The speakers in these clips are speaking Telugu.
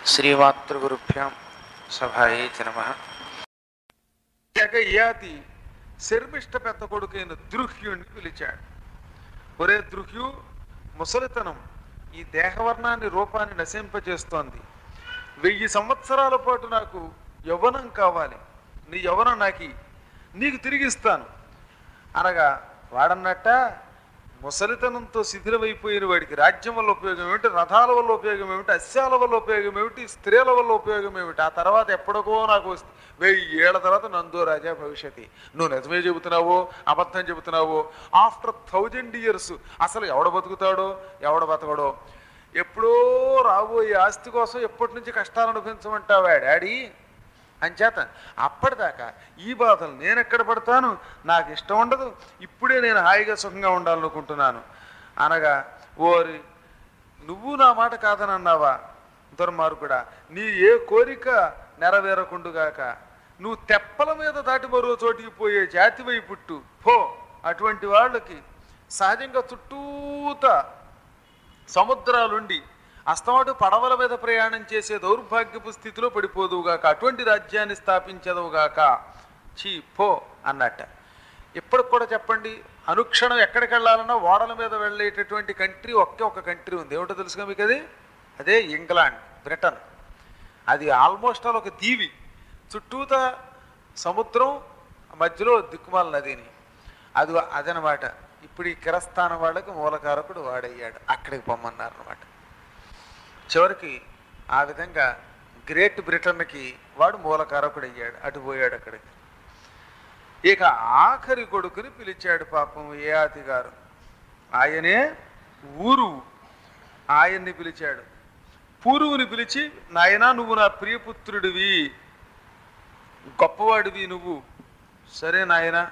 శ్రీమాతృగురుభ్యాం సభాయే చ నమ తెగ యాతి శర్మిష్ట పెద్ద కొడుకైన దృహ్యుణ్ణి పిలిచాడు ఒరే దృహ్యు ముసలితనం ఈ దేహవర్ణాన్ని రూపాన్ని నశింపజేస్తోంది వెయ్యి సంవత్సరాల పాటు నాకు యవ్వనం కావాలి నీ యవ్వనం నాకి నీకు తిరిగిస్తాను అనగా వాడన్నట్ట ముసలితనంతో శిథిలమైపోయిన వాడికి రాజ్యం వల్ల ఉపయోగం ఏమిటి రథాల వల్ల ఉపయోగం ఏమిటి అస్యాల వల్ల ఉపయోగం ఏమిటి స్త్రీల వల్ల ఉపయోగం ఏమిటి ఆ తర్వాత ఎప్పటికో నాకు వస్తే వెయ్యి ఏళ్ల తర్వాత నందో రాజా భవిష్యత్తు నువ్వు నిజమే చెబుతున్నావో అబద్ధం చెబుతున్నావో ఆఫ్టర్ థౌజండ్ ఇయర్స్ అసలు ఎవడ బతుకుతాడో ఎవడ బతకడో ఎప్పుడో రాబోయే ఆస్తి కోసం ఎప్పటి నుంచి కష్టాలు అనుభవించమంటావా డాడీ అంచేత అప్పటిదాకా ఈ బాధలు నేను ఎక్కడ పడతాను నాకు ఇష్టం ఉండదు ఇప్పుడే నేను హాయిగా సుఖంగా ఉండాలనుకుంటున్నాను అనగా ఓరి నువ్వు నా మాట కాదని అన్నావా దుర్మార్గుడా నీ ఏ కోరిక నెరవేరకుండుగాక నువ్వు తెప్పల మీద దాటి మరో చోటికి పోయే జాతివై పుట్టు పో అటువంటి వాళ్ళకి సహజంగా చుట్టూత సముద్రాలుండి అస్తమాటు పడవల మీద ప్రయాణం చేసే దౌర్భాగ్యపు స్థితిలో పడిపోదువుగాక అటువంటి రాజ్యాన్ని స్థాపించదువుగాక చీ పో అన్నట్ట ఇప్పటికి కూడా చెప్పండి అనుక్షణం ఎక్కడికి వెళ్ళాలన్నా ఓడల మీద వెళ్ళేటటువంటి కంట్రీ ఒకే ఒక కంట్రీ ఉంది ఏమిటో తెలుసుగా మీకు అది అదే ఇంగ్లాండ్ బ్రిటన్ అది ఆల్మోస్ట్ ఆల్ ఒక దీవి చుట్టూత సముద్రం మధ్యలో దిక్కుమాల నదిని అది అదనమాట ఇప్పుడు ఈ కిరస్థానం వాళ్ళకి మూలకారకుడు వాడయ్యాడు అక్కడికి పొమ్మన్నారు అనమాట చివరికి ఆ విధంగా గ్రేట్ బ్రిటన్కి వాడు మూలకారకుడు అయ్యాడు అటు పోయాడు అక్కడికి ఇక ఆఖరి కొడుకుని పిలిచాడు పాపం ఏఆతి గారు ఆయనే ఊరు ఆయన్ని పిలిచాడు పూరువుని పిలిచి నాయనా నువ్వు నా ప్రియపుత్రుడివి గొప్పవాడివి నువ్వు సరే నాయనా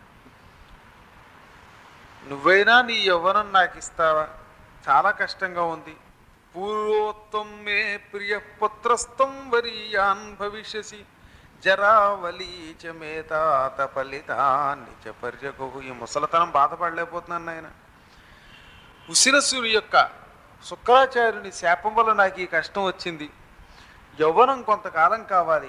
నువ్వైనా నీ యవ్వనం నాకు ఇస్తావా చాలా కష్టంగా ఉంది పూర్వోత్తం మే ప్రియ పుత్రస్తం వరీయాన్ భవిష్యసి జరావలీచ మేతాత ఫలితాన్ని చ పర్యకు ఈ ముసలతనం బాధపడలేకపోతున్నాను నాయన ఉసిరస్సుని యొక్క శుక్రాచార్యుని శాపం వల్ల నాకు ఈ కష్టం వచ్చింది యవ్వనం కొంతకాలం కావాలి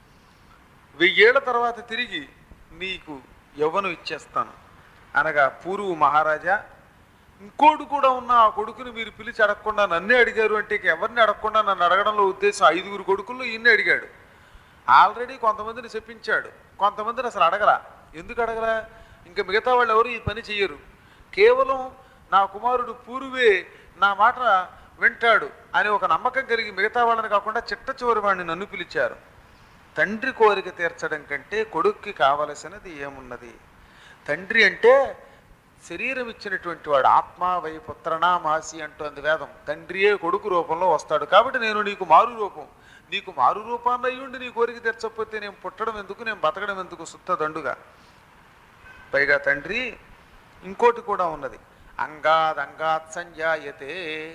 వెయ్యేళ్ల తర్వాత తిరిగి నీకు యవ్వనం ఇచ్చేస్తాను అనగా పూర్వు మహారాజా ఇంకోడు కూడా ఉన్న ఆ కొడుకుని మీరు పిలిచి అడగకుండా నన్నే అడిగారు అంటే ఇక ఎవరిని అడగకుండా నన్ను అడగడంలో ఉద్దేశం ఐదుగురు కొడుకుల్లో ఈయన్ని అడిగాడు ఆల్రెడీ కొంతమందిని చెప్పించాడు కొంతమందిని అసలు అడగలా ఎందుకు అడగలా ఇంకా మిగతా వాళ్ళు ఎవరు ఈ పని చెయ్యరు కేవలం నా కుమారుడు పూర్వే నా మాట వింటాడు అని ఒక నమ్మకం కలిగి మిగతా వాళ్ళని కాకుండా చిట్ట చివరి వాడిని నన్ను పిలిచారు తండ్రి కోరిక తీర్చడం కంటే కొడుక్కి కావలసినది ఏమున్నది తండ్రి అంటే శరీరం ఇచ్చినటువంటి వాడు ఆత్మ వై పుత్రనా మాసి అంటోంది వేదం తండ్రియే కొడుకు రూపంలో వస్తాడు కాబట్టి నేను నీకు మారు రూపం నీకు మారు రూపాన్ని అయ్యుండి నీ కోరిక తీర్చకపోతే నేను పుట్టడం ఎందుకు నేను బతకడం ఎందుకు సుత్త దండుగా పైగా తండ్రి ఇంకోటి కూడా ఉన్నది అంగాద్ అంగాత్ సంజాయతే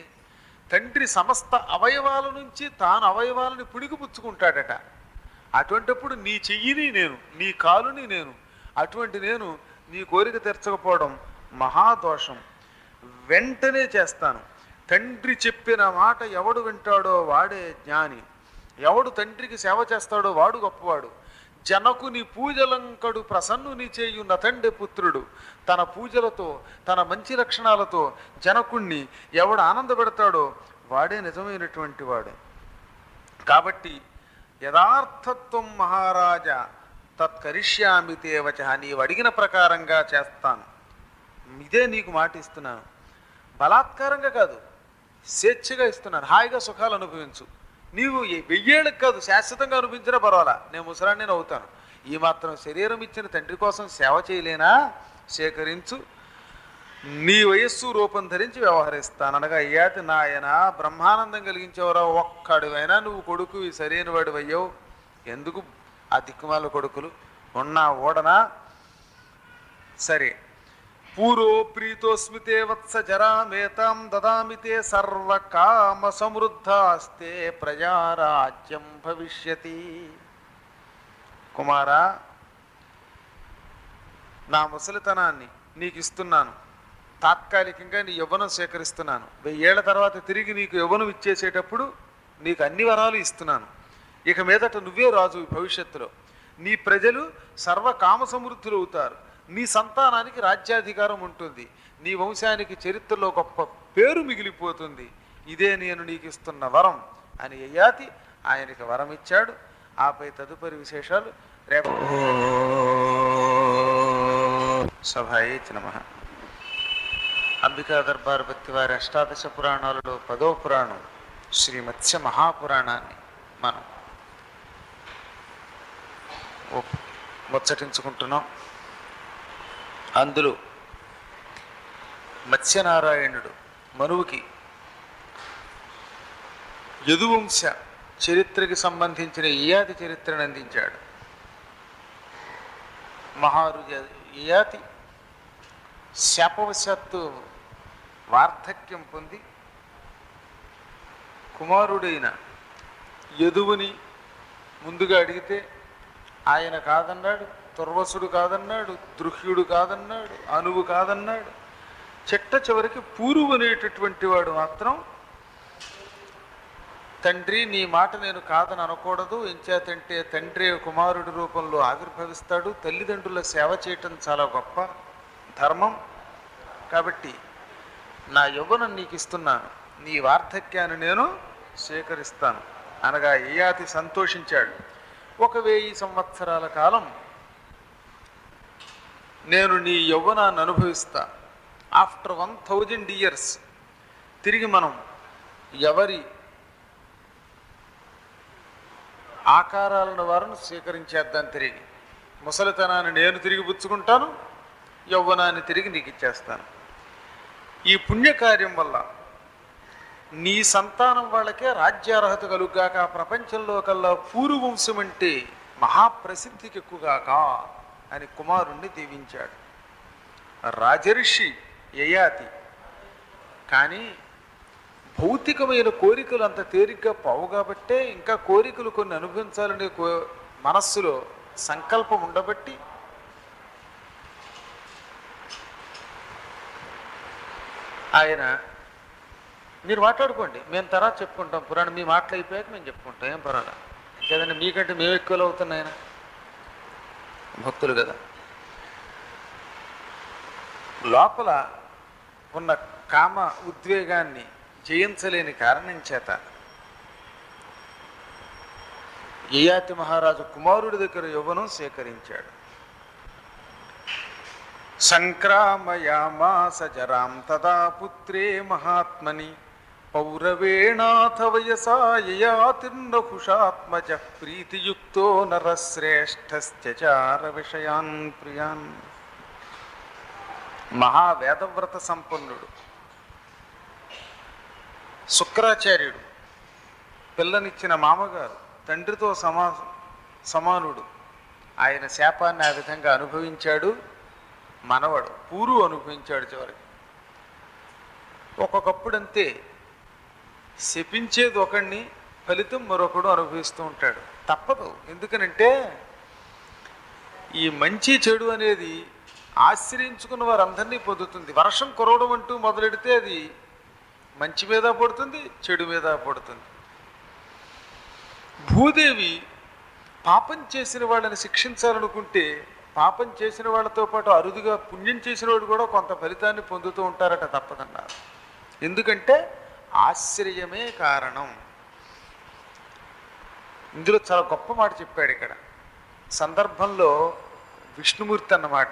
తండ్రి సమస్త అవయవాల నుంచి తాను అవయవాలని పుణికిపుచ్చుకుంటాడట అటువంటిప్పుడు నీ చెయ్యిని నేను నీ కాలుని నేను అటువంటి నేను నీ కోరిక తీర్చకపోవడం మహాదోషం వెంటనే చేస్తాను తండ్రి చెప్పిన మాట ఎవడు వింటాడో వాడే జ్ఞాని ఎవడు తండ్రికి సేవ చేస్తాడో వాడు గొప్పవాడు జనకుని పూజలంకడు ప్రసన్నుని చేయు నతండి పుత్రుడు తన పూజలతో తన మంచి లక్షణాలతో జనకుణ్ణి ఎవడు ఆనందపెడతాడో వాడే నిజమైనటువంటి వాడు కాబట్టి యథార్థత్వం మహారాజా తత్కరిష్యామి తేవచ నీవు అడిగిన ప్రకారంగా చేస్తాను ఇదే నీకు మాట ఇస్తున్నాను బలాత్కారంగా కాదు స్వేచ్ఛగా ఇస్తున్నాను హాయిగా సుఖాలు అనుభవించు నీవు ఈ వెయ్యేళ్ళకి కాదు శాశ్వతంగా అనిపించినా పర్వాలా నేను ముసలాన్ని నేను అవుతాను ఈ మాత్రం శరీరం ఇచ్చిన తండ్రి కోసం సేవ చేయలేనా సేకరించు నీ వయస్సు రూపం ధరించి వ్యవహరిస్తాను అనగా అయ్యాతి నాయన బ్రహ్మానందం కలిగించేవరా ఒక్కడివైనా నువ్వు కొడుకు సరైన వాడు అయ్యావు ఎందుకు ఆ దిక్కుమాల కొడుకులు ఉన్నా ఓడనా సరే పూరో ప్రీతోస్మితే వత్స జరామేతాం దదామితే సర్వకామ సమృద్ధాస్తే ప్రజారాజ్యం భవిష్యతి కుమారా నా ముసలితనాన్ని నీకు ఇస్తున్నాను తాత్కాలికంగా నీ యవ్వనం సేకరిస్తున్నాను వెయ్యేళ్ల తర్వాత తిరిగి నీకు యవ్వనం ఇచ్చేసేటప్పుడు నీకు అన్ని వరాలు ఇస్తున్నాను ఇక మీదట నువ్వే రాజు భవిష్యత్తులో నీ ప్రజలు సర్వ కామ సమృద్ధులు అవుతారు నీ సంతానానికి రాజ్యాధికారం ఉంటుంది నీ వంశానికి చరిత్రలో గొప్ప పేరు మిగిలిపోతుంది ఇదే నేను నీకు ఇస్తున్న వరం అని యయాతి ఆయనకి వరం ఇచ్చాడు ఆపై తదుపరి విశేషాలు రేపు సభాయేతి నమ అంబికా దర్బార్ భక్తి వారి అష్టాదశ పురాణాలలో పదో పురాణం శ్రీ మత్స్య మహాపురాణాన్ని మనం ఓ- ముచ్చటించుకుంటున్నాం అందులో మత్స్యనారాయణుడు మనువుకి యదువంశ చరిత్రకి సంబంధించిన ఇయాతి చరిత్రను అందించాడు మహారు ఇయాతి శాపవశాత్తు వార్ధక్యం పొంది కుమారుడైన యదువుని ముందుగా అడిగితే ఆయన కాదన్నాడు తుర్వసుడు కాదన్నాడు దృహ్యుడు కాదన్నాడు అనువు కాదన్నాడు చెట్ట చివరికి పూరువు అనేటటువంటి వాడు మాత్రం తండ్రి నీ మాట నేను కాదని అనకూడదు ఎంచేతంటే తండ్రి కుమారుడి రూపంలో ఆవిర్భవిస్తాడు తల్లిదండ్రుల సేవ చేయటం చాలా గొప్ప ధర్మం కాబట్టి నా యవ్వనం నీకు ఇస్తున్నాను నీ వార్ధక్యాన్ని నేను స్వీకరిస్తాను అనగా ఏయాతి సంతోషించాడు ఒక వెయ్యి సంవత్సరాల కాలం నేను నీ యవ్వనాన్ని అనుభవిస్తా ఆఫ్టర్ వన్ థౌజండ్ ఇయర్స్ తిరిగి మనం ఎవరి ఆకారాలను వారిని స్వీకరించేద్దాం తిరిగి ముసలితనాన్ని నేను తిరిగి పుచ్చుకుంటాను యవ్వనాన్ని తిరిగి నీకు ఇచ్చేస్తాను ఈ పుణ్యకార్యం వల్ల నీ సంతానం వాళ్ళకే రాజ్యార్హత కలుగాక ప్రపంచంలో కల్లా పూర్వవంశం అంటే మహాప్రసిద్ధికి ఎక్కువగాక అని కుమారుణ్ణి దీవించాడు రాజర్షి యయాతి కానీ భౌతికమైన కోరికలు అంత తేలిగ్గా పోవు కాబట్టే ఇంకా కోరికలు కొన్ని అనుభవించాలనే కో మనస్సులో సంకల్పం ఉండబట్టి ఆయన మీరు మాట్లాడుకోండి మేము తర్వాత చెప్పుకుంటాం పురాణం మీ మాటలు అయిపోయాక మేము చెప్పుకుంటాం ఏం పర్వాలా కదండి మీకంటే మేము ఎక్కువలో అవుతున్నాం ఆయన భక్తులు కదా లోపల ఉన్న కామ ఉద్వేగాన్ని జయించలేని కారణం చేత యయాతి మహారాజు కుమారుడి దగ్గర యవ్వనం సేకరించాడు సంక్రామయామాస జరాం తదా పుత్రే మహాత్మని పౌరవేణాథ వయసా యయాతిర్నహుషాత్మజ ప్రీతియుక్తో నరశ్రేష్ఠశ్చచార విషయాన్ ప్రియాన్ మహావేదవ్రత సంపన్నుడు శుక్రాచార్యుడు పిల్లనిచ్చిన మామగారు తండ్రితో సమా సమానుడు ఆయన శాపాన్ని ఆ విధంగా అనుభవించాడు మనవడు పూరు అనుభవించాడు చివరికి ఒక్కొక్కప్పుడంతే శపించేది ఒకడిని ఫలితం మరొకడు అనుభవిస్తూ ఉంటాడు తప్పదు ఎందుకనంటే ఈ మంచి చెడు అనేది ఆశ్రయించుకున్న వారందరినీ పొందుతుంది వర్షం కురవడం అంటూ మొదలెడితే అది మంచి మీద పడుతుంది చెడు మీద పడుతుంది భూదేవి పాపం చేసిన వాళ్ళని శిక్షించాలనుకుంటే పాపం చేసిన వాళ్ళతో పాటు అరుదుగా పుణ్యం చేసిన వాడు కూడా కొంత ఫలితాన్ని పొందుతూ ఉంటారట తప్పదన్నారు ఎందుకంటే ఆశ్చర్యమే కారణం ఇందులో చాలా గొప్ప మాట చెప్పాడు ఇక్కడ సందర్భంలో విష్ణుమూర్తి అన్నమాట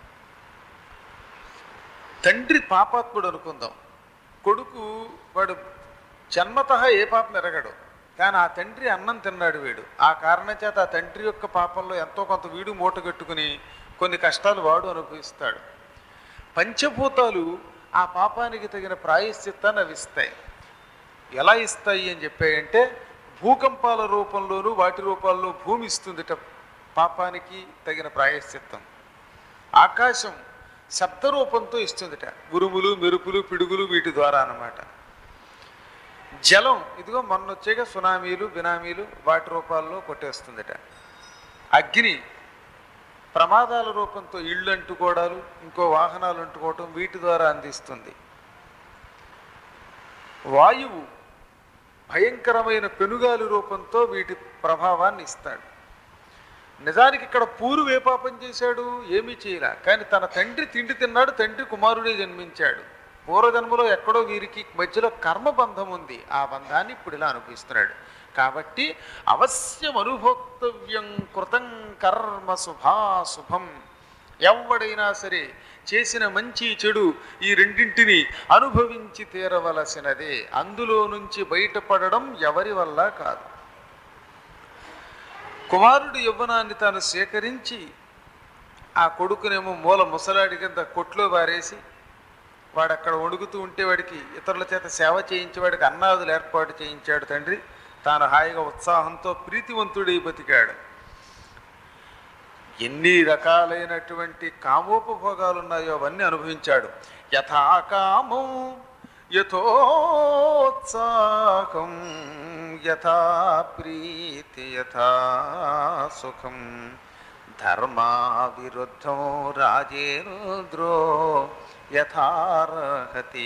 తండ్రి పాపాత్ముడు అనుకుందాం కొడుకు వాడు జన్మత ఏ పాపం ఎరగడు కానీ ఆ తండ్రి అన్నం తిన్నాడు వీడు ఆ కారణం చేత ఆ తండ్రి యొక్క పాపంలో ఎంతో కొంత వీడు మూట కట్టుకుని కొన్ని కష్టాలు వాడు అనుభవిస్తాడు పంచభూతాలు ఆ పాపానికి తగిన ప్రాయశ్చిత్తాన్ని అవి ఇస్తాయి ఎలా ఇస్తాయి అని చెప్పాయంటే భూకంపాల రూపంలోనూ వాటి రూపాల్లో భూమి ఇస్తుందిట పాపానికి తగిన ప్రాయశ్చిత్తం ఆకాశం శబ్ద రూపంతో ఇస్తుందిట ఉరుములు మెరుపులు పిడుగులు వీటి ద్వారా అన్నమాట జలం ఇదిగో మొన్న వచ్చేగా సునామీలు బినామీలు వాటి రూపాల్లో కొట్టేస్తుందిట అగ్ని ప్రమాదాల రూపంతో ఇళ్ళు అంటుకోవడాలు ఇంకో వాహనాలు అంటుకోవటం వీటి ద్వారా అందిస్తుంది వాయువు భయంకరమైన పెనుగాలి రూపంతో వీటి ప్రభావాన్ని ఇస్తాడు నిజానికి ఇక్కడ పూర్వు ఏ పాపం చేశాడు ఏమీ చేయలే కానీ తన తండ్రి తిండి తిన్నాడు తండ్రి కుమారుడే జన్మించాడు పూర్వజన్మలో ఎక్కడో వీరికి మధ్యలో కర్మబంధం ఉంది ఆ బంధాన్ని ఇప్పుడు ఇలా అనుభవిస్తున్నాడు కాబట్టి అవశ్యం అనుభోక్తవ్యం కృతం కర్మ శుభాశుభం ఎవడైనా సరే చేసిన మంచి చెడు ఈ రెండింటిని అనుభవించి తీరవలసినదే అందులో నుంచి బయటపడడం ఎవరి వల్ల కాదు కుమారుడు యవ్వనాన్ని తాను సేకరించి ఆ కొడుకునేమో మూల ముసలాడి కింద కొట్లో బారేసి వాడు అక్కడ వణుకుతూ ఉంటే వాడికి ఇతరుల చేత సేవ చేయించి వాడికి అన్నాదులు ఏర్పాటు చేయించాడు తండ్రి తాను హాయిగా ఉత్సాహంతో ప్రీతివంతుడై బతికాడు ఎన్ని రకాలైనటువంటి కామోపభోగాలు ఉన్నాయో అవన్నీ అనుభవించాడు యథా కామం యథోత్సాహం యథా ప్రీతి యథా సుఖం ధర్మా విరుద్ధం రాజేంద్రో యథార్హతి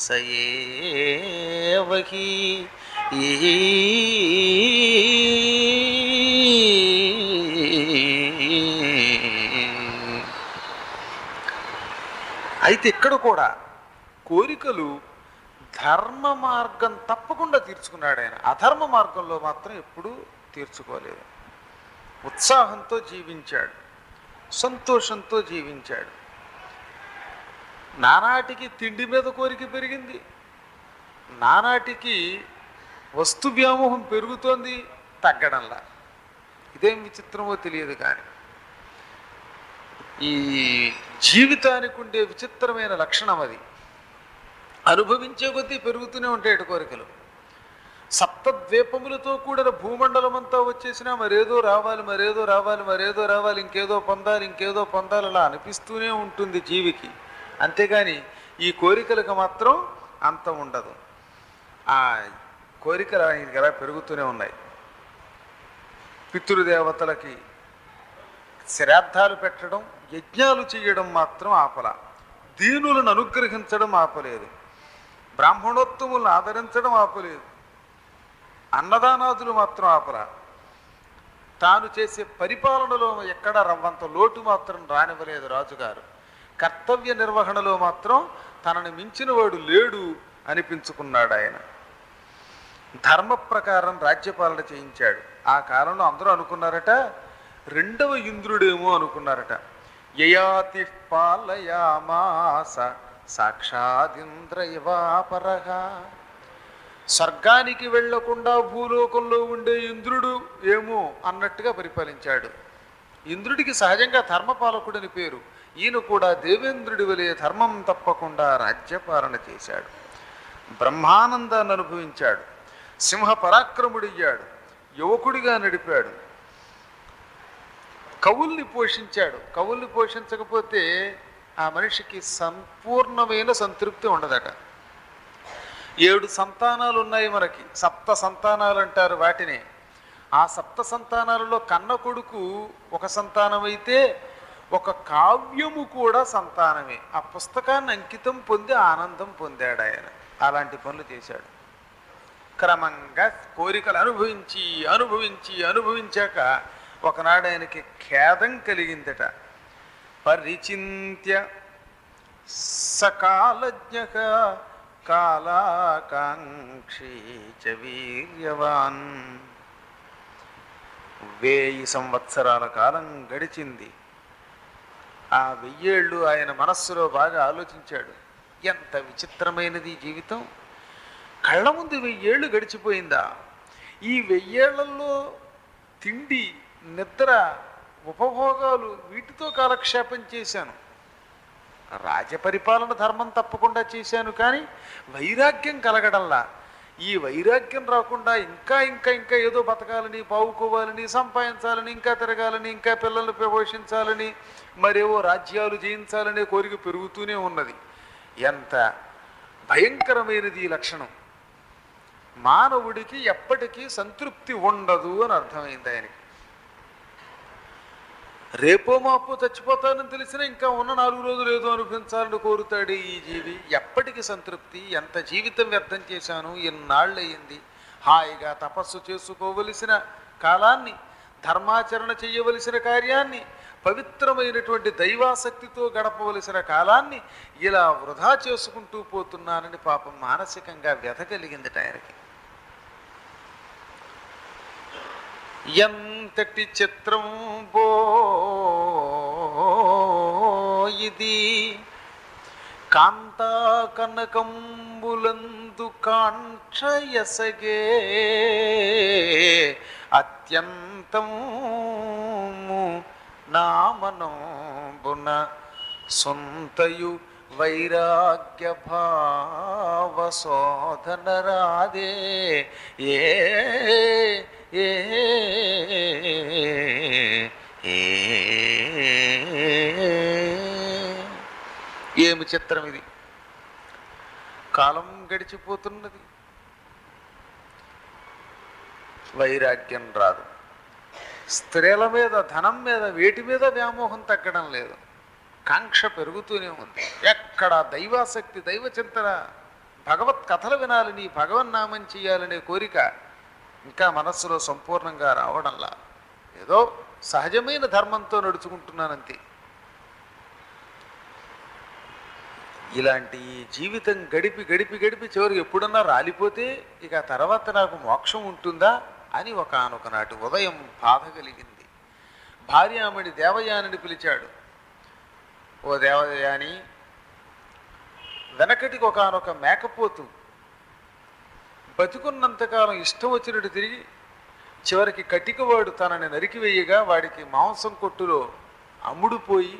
సయేవహి అయితే ఇక్కడ కూడా కోరికలు ధర్మ మార్గం తప్పకుండా తీర్చుకున్నాడు ఆయన అధర్మ మార్గంలో మాత్రం ఎప్పుడూ తీర్చుకోలేదు ఉత్సాహంతో జీవించాడు సంతోషంతో జీవించాడు నానాటికి తిండి మీద కోరిక పెరిగింది నానాటికి వస్తు వ్యామోహం పెరుగుతోంది తగ్గడంలా ఇదేం విచిత్రమో తెలియదు కానీ ఈ జీవితానికి ఉండే విచిత్రమైన లక్షణం అది అనుభవించే కొద్దీ పెరుగుతూనే ఉంటాయి ఇటు కోరికలు సప్తద్వీపములతో కూడిన భూమండలం అంతా వచ్చేసినా మరేదో రావాలి మరేదో రావాలి మరేదో రావాలి ఇంకేదో పొందాలి ఇంకేదో పొందాలి అలా అనిపిస్తూనే ఉంటుంది జీవికి అంతేగాని ఈ కోరికలకు మాత్రం అంత ఉండదు ఆ కోరికలు ఆయనకి ఎలా పెరుగుతూనే ఉన్నాయి పితృదేవతలకి శ్రాద్ధాలు పెట్టడం యజ్ఞాలు చేయడం మాత్రం ఆపల దీనులను అనుగ్రహించడం ఆపలేదు బ్రాహ్మణోత్తములను ఆదరించడం ఆపలేదు అన్నదానాదులు మాత్రం ఆపల తాను చేసే పరిపాలనలో ఎక్కడ రవ్వంత లోటు మాత్రం రానివ్వలేదు రాజుగారు కర్తవ్య నిర్వహణలో మాత్రం తనని మించిన వాడు లేడు అనిపించుకున్నాడు ఆయన ధర్మ ప్రకారం రాజ్యపాలన చేయించాడు ఆ కాలంలో అందరూ అనుకున్నారట రెండవ ఇంద్రుడేమో అనుకున్నారట యయాతి పాలయామాస సాక్షాదింద్ర ఇవాపరగా స్వర్గానికి వెళ్లకుండా భూలోకంలో ఉండే ఇంద్రుడు ఏమో అన్నట్టుగా పరిపాలించాడు ఇంద్రుడికి సహజంగా ధర్మపాలకుడని పేరు ఈయన కూడా దేవేంద్రుడి వలె ధర్మం తప్పకుండా రాజ్యపాలన చేశాడు బ్రహ్మానందాన్ని అనుభవించాడు సింహ పరాక్రముడయ్యాడు యువకుడిగా నడిపాడు కవుల్ని పోషించాడు కవుల్ని పోషించకపోతే ఆ మనిషికి సంపూర్ణమైన సంతృప్తి ఉండదట ఏడు సంతానాలు ఉన్నాయి మనకి సప్త సంతానాలు అంటారు వాటిని ఆ సప్త సంతానాలలో కన్న కొడుకు ఒక సంతానం అయితే ఒక కావ్యము కూడా సంతానమే ఆ పుస్తకాన్ని అంకితం పొంది ఆనందం పొందాడు ఆయన అలాంటి పనులు చేశాడు క్రమంగా కోరికలు అనుభవించి అనుభవించి అనుభవించాక ఒకనాడు ఆయనకి ఖేదం కలిగిందట పరిచింత్య సకాలజ్ఞ కాలాకాంక్షీ చ వీర్యవాన్ వేయి సంవత్సరాల కాలం గడిచింది ఆ వెయ్యేళ్ళు ఆయన మనస్సులో బాగా ఆలోచించాడు ఎంత విచిత్రమైనది ఈ జీవితం కళ్ళ ముందు వెయ్యేళ్ళు గడిచిపోయిందా ఈ వెయ్యేళ్లలో తిండి నిద్ర ఉపభోగాలు వీటితో కాలక్షేపం చేశాను రాజపరిపాలన ధర్మం తప్పకుండా చేశాను కానీ వైరాగ్యం కలగడంలా ఈ వైరాగ్యం రాకుండా ఇంకా ఇంకా ఇంకా ఏదో బతకాలని పావుకోవాలని సంపాదించాలని ఇంకా తిరగాలని ఇంకా పిల్లల్ని పోషించాలని మరేవో రాజ్యాలు జయించాలనే కోరిక పెరుగుతూనే ఉన్నది ఎంత భయంకరమైనది ఈ లక్షణం మానవుడికి ఎప్పటికీ సంతృప్తి ఉండదు అని అర్థమైంది ఆయనకి రేపో మాపో చచ్చిపోతానని తెలిసినా ఇంకా ఉన్న నాలుగు రోజులు ఏదో అనిపించాలని కోరుతాడు ఈ జీవి ఎప్పటికి సంతృప్తి ఎంత జీవితం వ్యర్థం చేశాను ఎన్నాళ్ళు అయ్యింది హాయిగా తపస్సు చేసుకోవలసిన కాలాన్ని ధర్మాచరణ చేయవలసిన కార్యాన్ని పవిత్రమైనటువంటి దైవాసక్తితో గడపవలసిన కాలాన్ని ఇలా వృధా చేసుకుంటూ పోతున్నానని పాపం మానసికంగా వ్యధ కలిగింది ఆయనకి ఎంతటి చిత్రం బో ఇది కాంతా కనకంబులందు కాంక్షయసగే అత్యంతం నామనంబున సొంతయు వైరాగ్య భావ శోధన రాదే ఏ ఏ ఏమి చిత్రం ఇది కాలం గడిచిపోతున్నది వైరాగ్యం రాదు స్త్రీల మీద ధనం మీద వేటి మీద వ్యామోహం తగ్గడం లేదు కాంక్ష పెరుగుతూనే ఉంది ఎక్కడ దైవాసక్తి దైవ చింతన భగవత్ కథలు వినాలని భగవన్నామం చేయాలనే కోరిక ఇంకా మనస్సులో సంపూర్ణంగా రావడంలా ఏదో సహజమైన ధర్మంతో నడుచుకుంటున్నానంతే ఇలాంటి ఈ జీవితం గడిపి గడిపి గడిపి చివరికి ఎప్పుడన్నా రాలిపోతే ఇక ఆ తర్వాత నాకు మోక్షం ఉంటుందా అని ఒకనొక నాటి ఉదయం బాధ కలిగింది భార్యామణి దేవయానిని పిలిచాడు ఓ దేవయాని వెనకటికి ఒకనొక మేకపోతు బతుకున్నంతకాలం ఇష్టం వచ్చినట్టు తిరిగి చివరికి కటికవాడు తనని నరికివేయగా వాడికి మాంసం కొట్టులో అమ్ముడుపోయి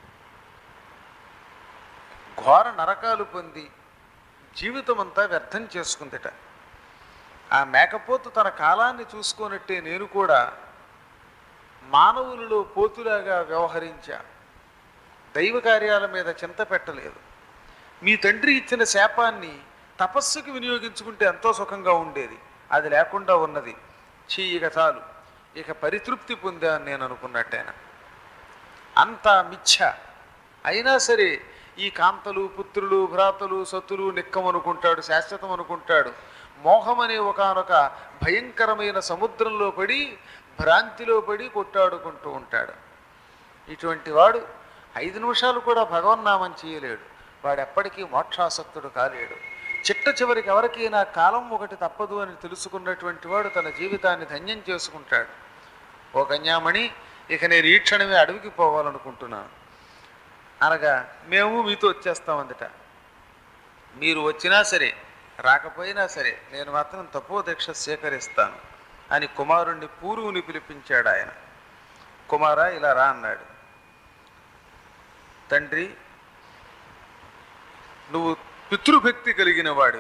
ఘోర నరకాలు పొంది జీవితం అంతా వ్యర్థం చేసుకుందిట ఆ మేకపోతు తన కాలాన్ని చూసుకున్నట్టే నేను కూడా మానవులలో పోతులాగా వ్యవహరించా దైవ కార్యాల మీద చింత పెట్టలేదు మీ తండ్రి ఇచ్చిన శాపాన్ని తపస్సుకి వినియోగించుకుంటే ఎంతో సుఖంగా ఉండేది అది లేకుండా ఉన్నది చీ ఇక చాలు ఇక పరితృప్తి పొందాను నేను అనుకున్నట్టేనా అంతా మిథ్య అయినా సరే ఈ కాంతలు పుత్రులు భ్రాతలు సత్తులు నిక్కం అనుకుంటాడు శాశ్వతం అనుకుంటాడు మోహం అనే ఒకనొక భయంకరమైన సముద్రంలో పడి భ్రాంతిలో పడి కొట్టాడుకుంటూ ఉంటాడు ఇటువంటి వాడు ఐదు నిమిషాలు కూడా భగవన్నామం చేయలేడు వాడు ఎప్పటికీ మోక్షాసక్తుడు కాలేడు చిట్ట చివరికి ఎవరికైనా కాలం ఒకటి తప్పదు అని తెలుసుకున్నటువంటి వాడు తన జీవితాన్ని ధన్యం చేసుకుంటాడు ఓ కన్యామణి ఇక నేను ఈ క్షణమే అడవికి పోవాలనుకుంటున్నాను అనగా మేము మీతో వచ్చేస్తామందట మీరు వచ్చినా సరే రాకపోయినా సరే నేను మాత్రం తపో దీక్ష స్వీకరిస్తాను అని కుమారుణ్ణి పూర్వుని పిలిపించాడు ఆయన కుమారా ఇలా రా అన్నాడు తండ్రి నువ్వు పితృభక్తి కలిగిన వాడి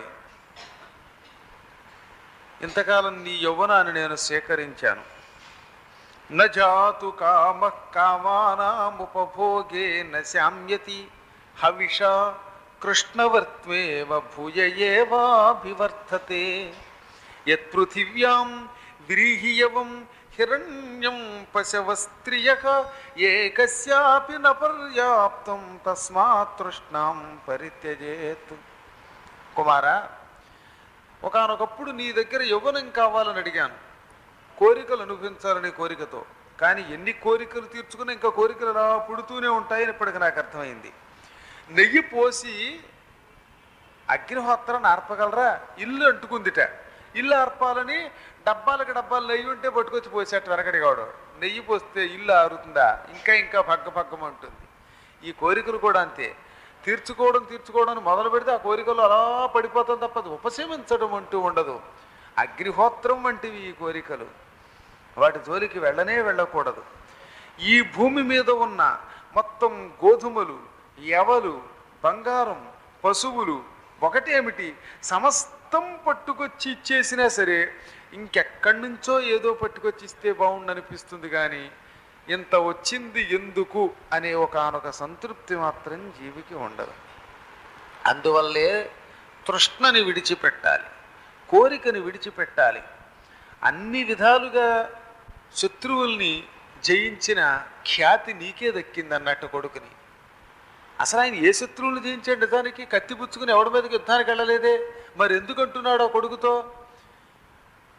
ఇంతకాలం నీ యవ్వనాన్ని నేను సేకరించాను నజాతు కామ కామానాముపభోగే న శామ్యతి హవిష కృష్ణవర్త్వేవ భూయ ఏవాభివర్ధతే యత్పృథివ్యాం వ్రీహియవం హిరణ్యం పశవస్త్రియ ఏకస్యాపి న పర్యాప్తం తస్మాత్ తృష్ణాం పరిత్యజేత్ కుమారా ఒకానొకప్పుడు నీ దగ్గర యవ్వనం కావాలని అడిగాను కోరికలు అనుభవించాలనే కోరికతో కానీ ఎన్ని కోరికలు తీర్చుకున్నా ఇంకా కోరికలు అలా పుడుతూనే ఉంటాయని ఇప్పటికి నాకు అర్థమైంది నెయ్యి పోసి అగ్నిహోత్రాన్ని ఆర్పగలరా ఇల్లు అంటుకుందిట ఇల్లు ఆర్పాలని డబ్బాలకి డబ్బాలు నెయ్యి ఉంటే పట్టుకొచ్చి పోసేట వెనకడిగాడు నెయ్యి పోస్తే ఇల్లు ఆరుతుందా ఇంకా ఇంకా పగ్గ పగ్గమంటుంది ఈ కోరికలు కూడా అంతే తీర్చుకోవడం తీర్చుకోవడం అని మొదలు పెడితే ఆ కోరికలు అలా పడిపోతాం తప్ప అది ఉపశమించడం అంటూ ఉండదు అగ్నిహోత్రం వంటివి ఈ కోరికలు వాటి జోలికి వెళ్ళనే వెళ్ళకూడదు ఈ భూమి మీద ఉన్న మొత్తం గోధుమలు ఎవలు బంగారం పశువులు ఒకటేమిటి సమస్తం పట్టుకొచ్చి ఇచ్చేసినా సరే ఇంకెక్కడి నుంచో ఏదో పట్టుకొచ్చి ఇస్తే బాగుండనిపిస్తుంది కానీ ఇంత వచ్చింది ఎందుకు అనే ఒకనొక సంతృప్తి మాత్రం జీవికి ఉండదు అందువల్లే తృష్ణని విడిచిపెట్టాలి కోరికని విడిచిపెట్టాలి అన్ని విధాలుగా శత్రువుల్ని జయించిన ఖ్యాతి నీకే దక్కింది అన్నట్టు కొడుకుని అసలు ఆయన ఏ శత్రువులు జయించాడు నిజానికి కత్తి పుచ్చుకుని ఎవడి మీదకి యుద్ధానికి వెళ్ళలేదే మరి ఎందుకు అంటున్నాడు ఆ కొడుకుతో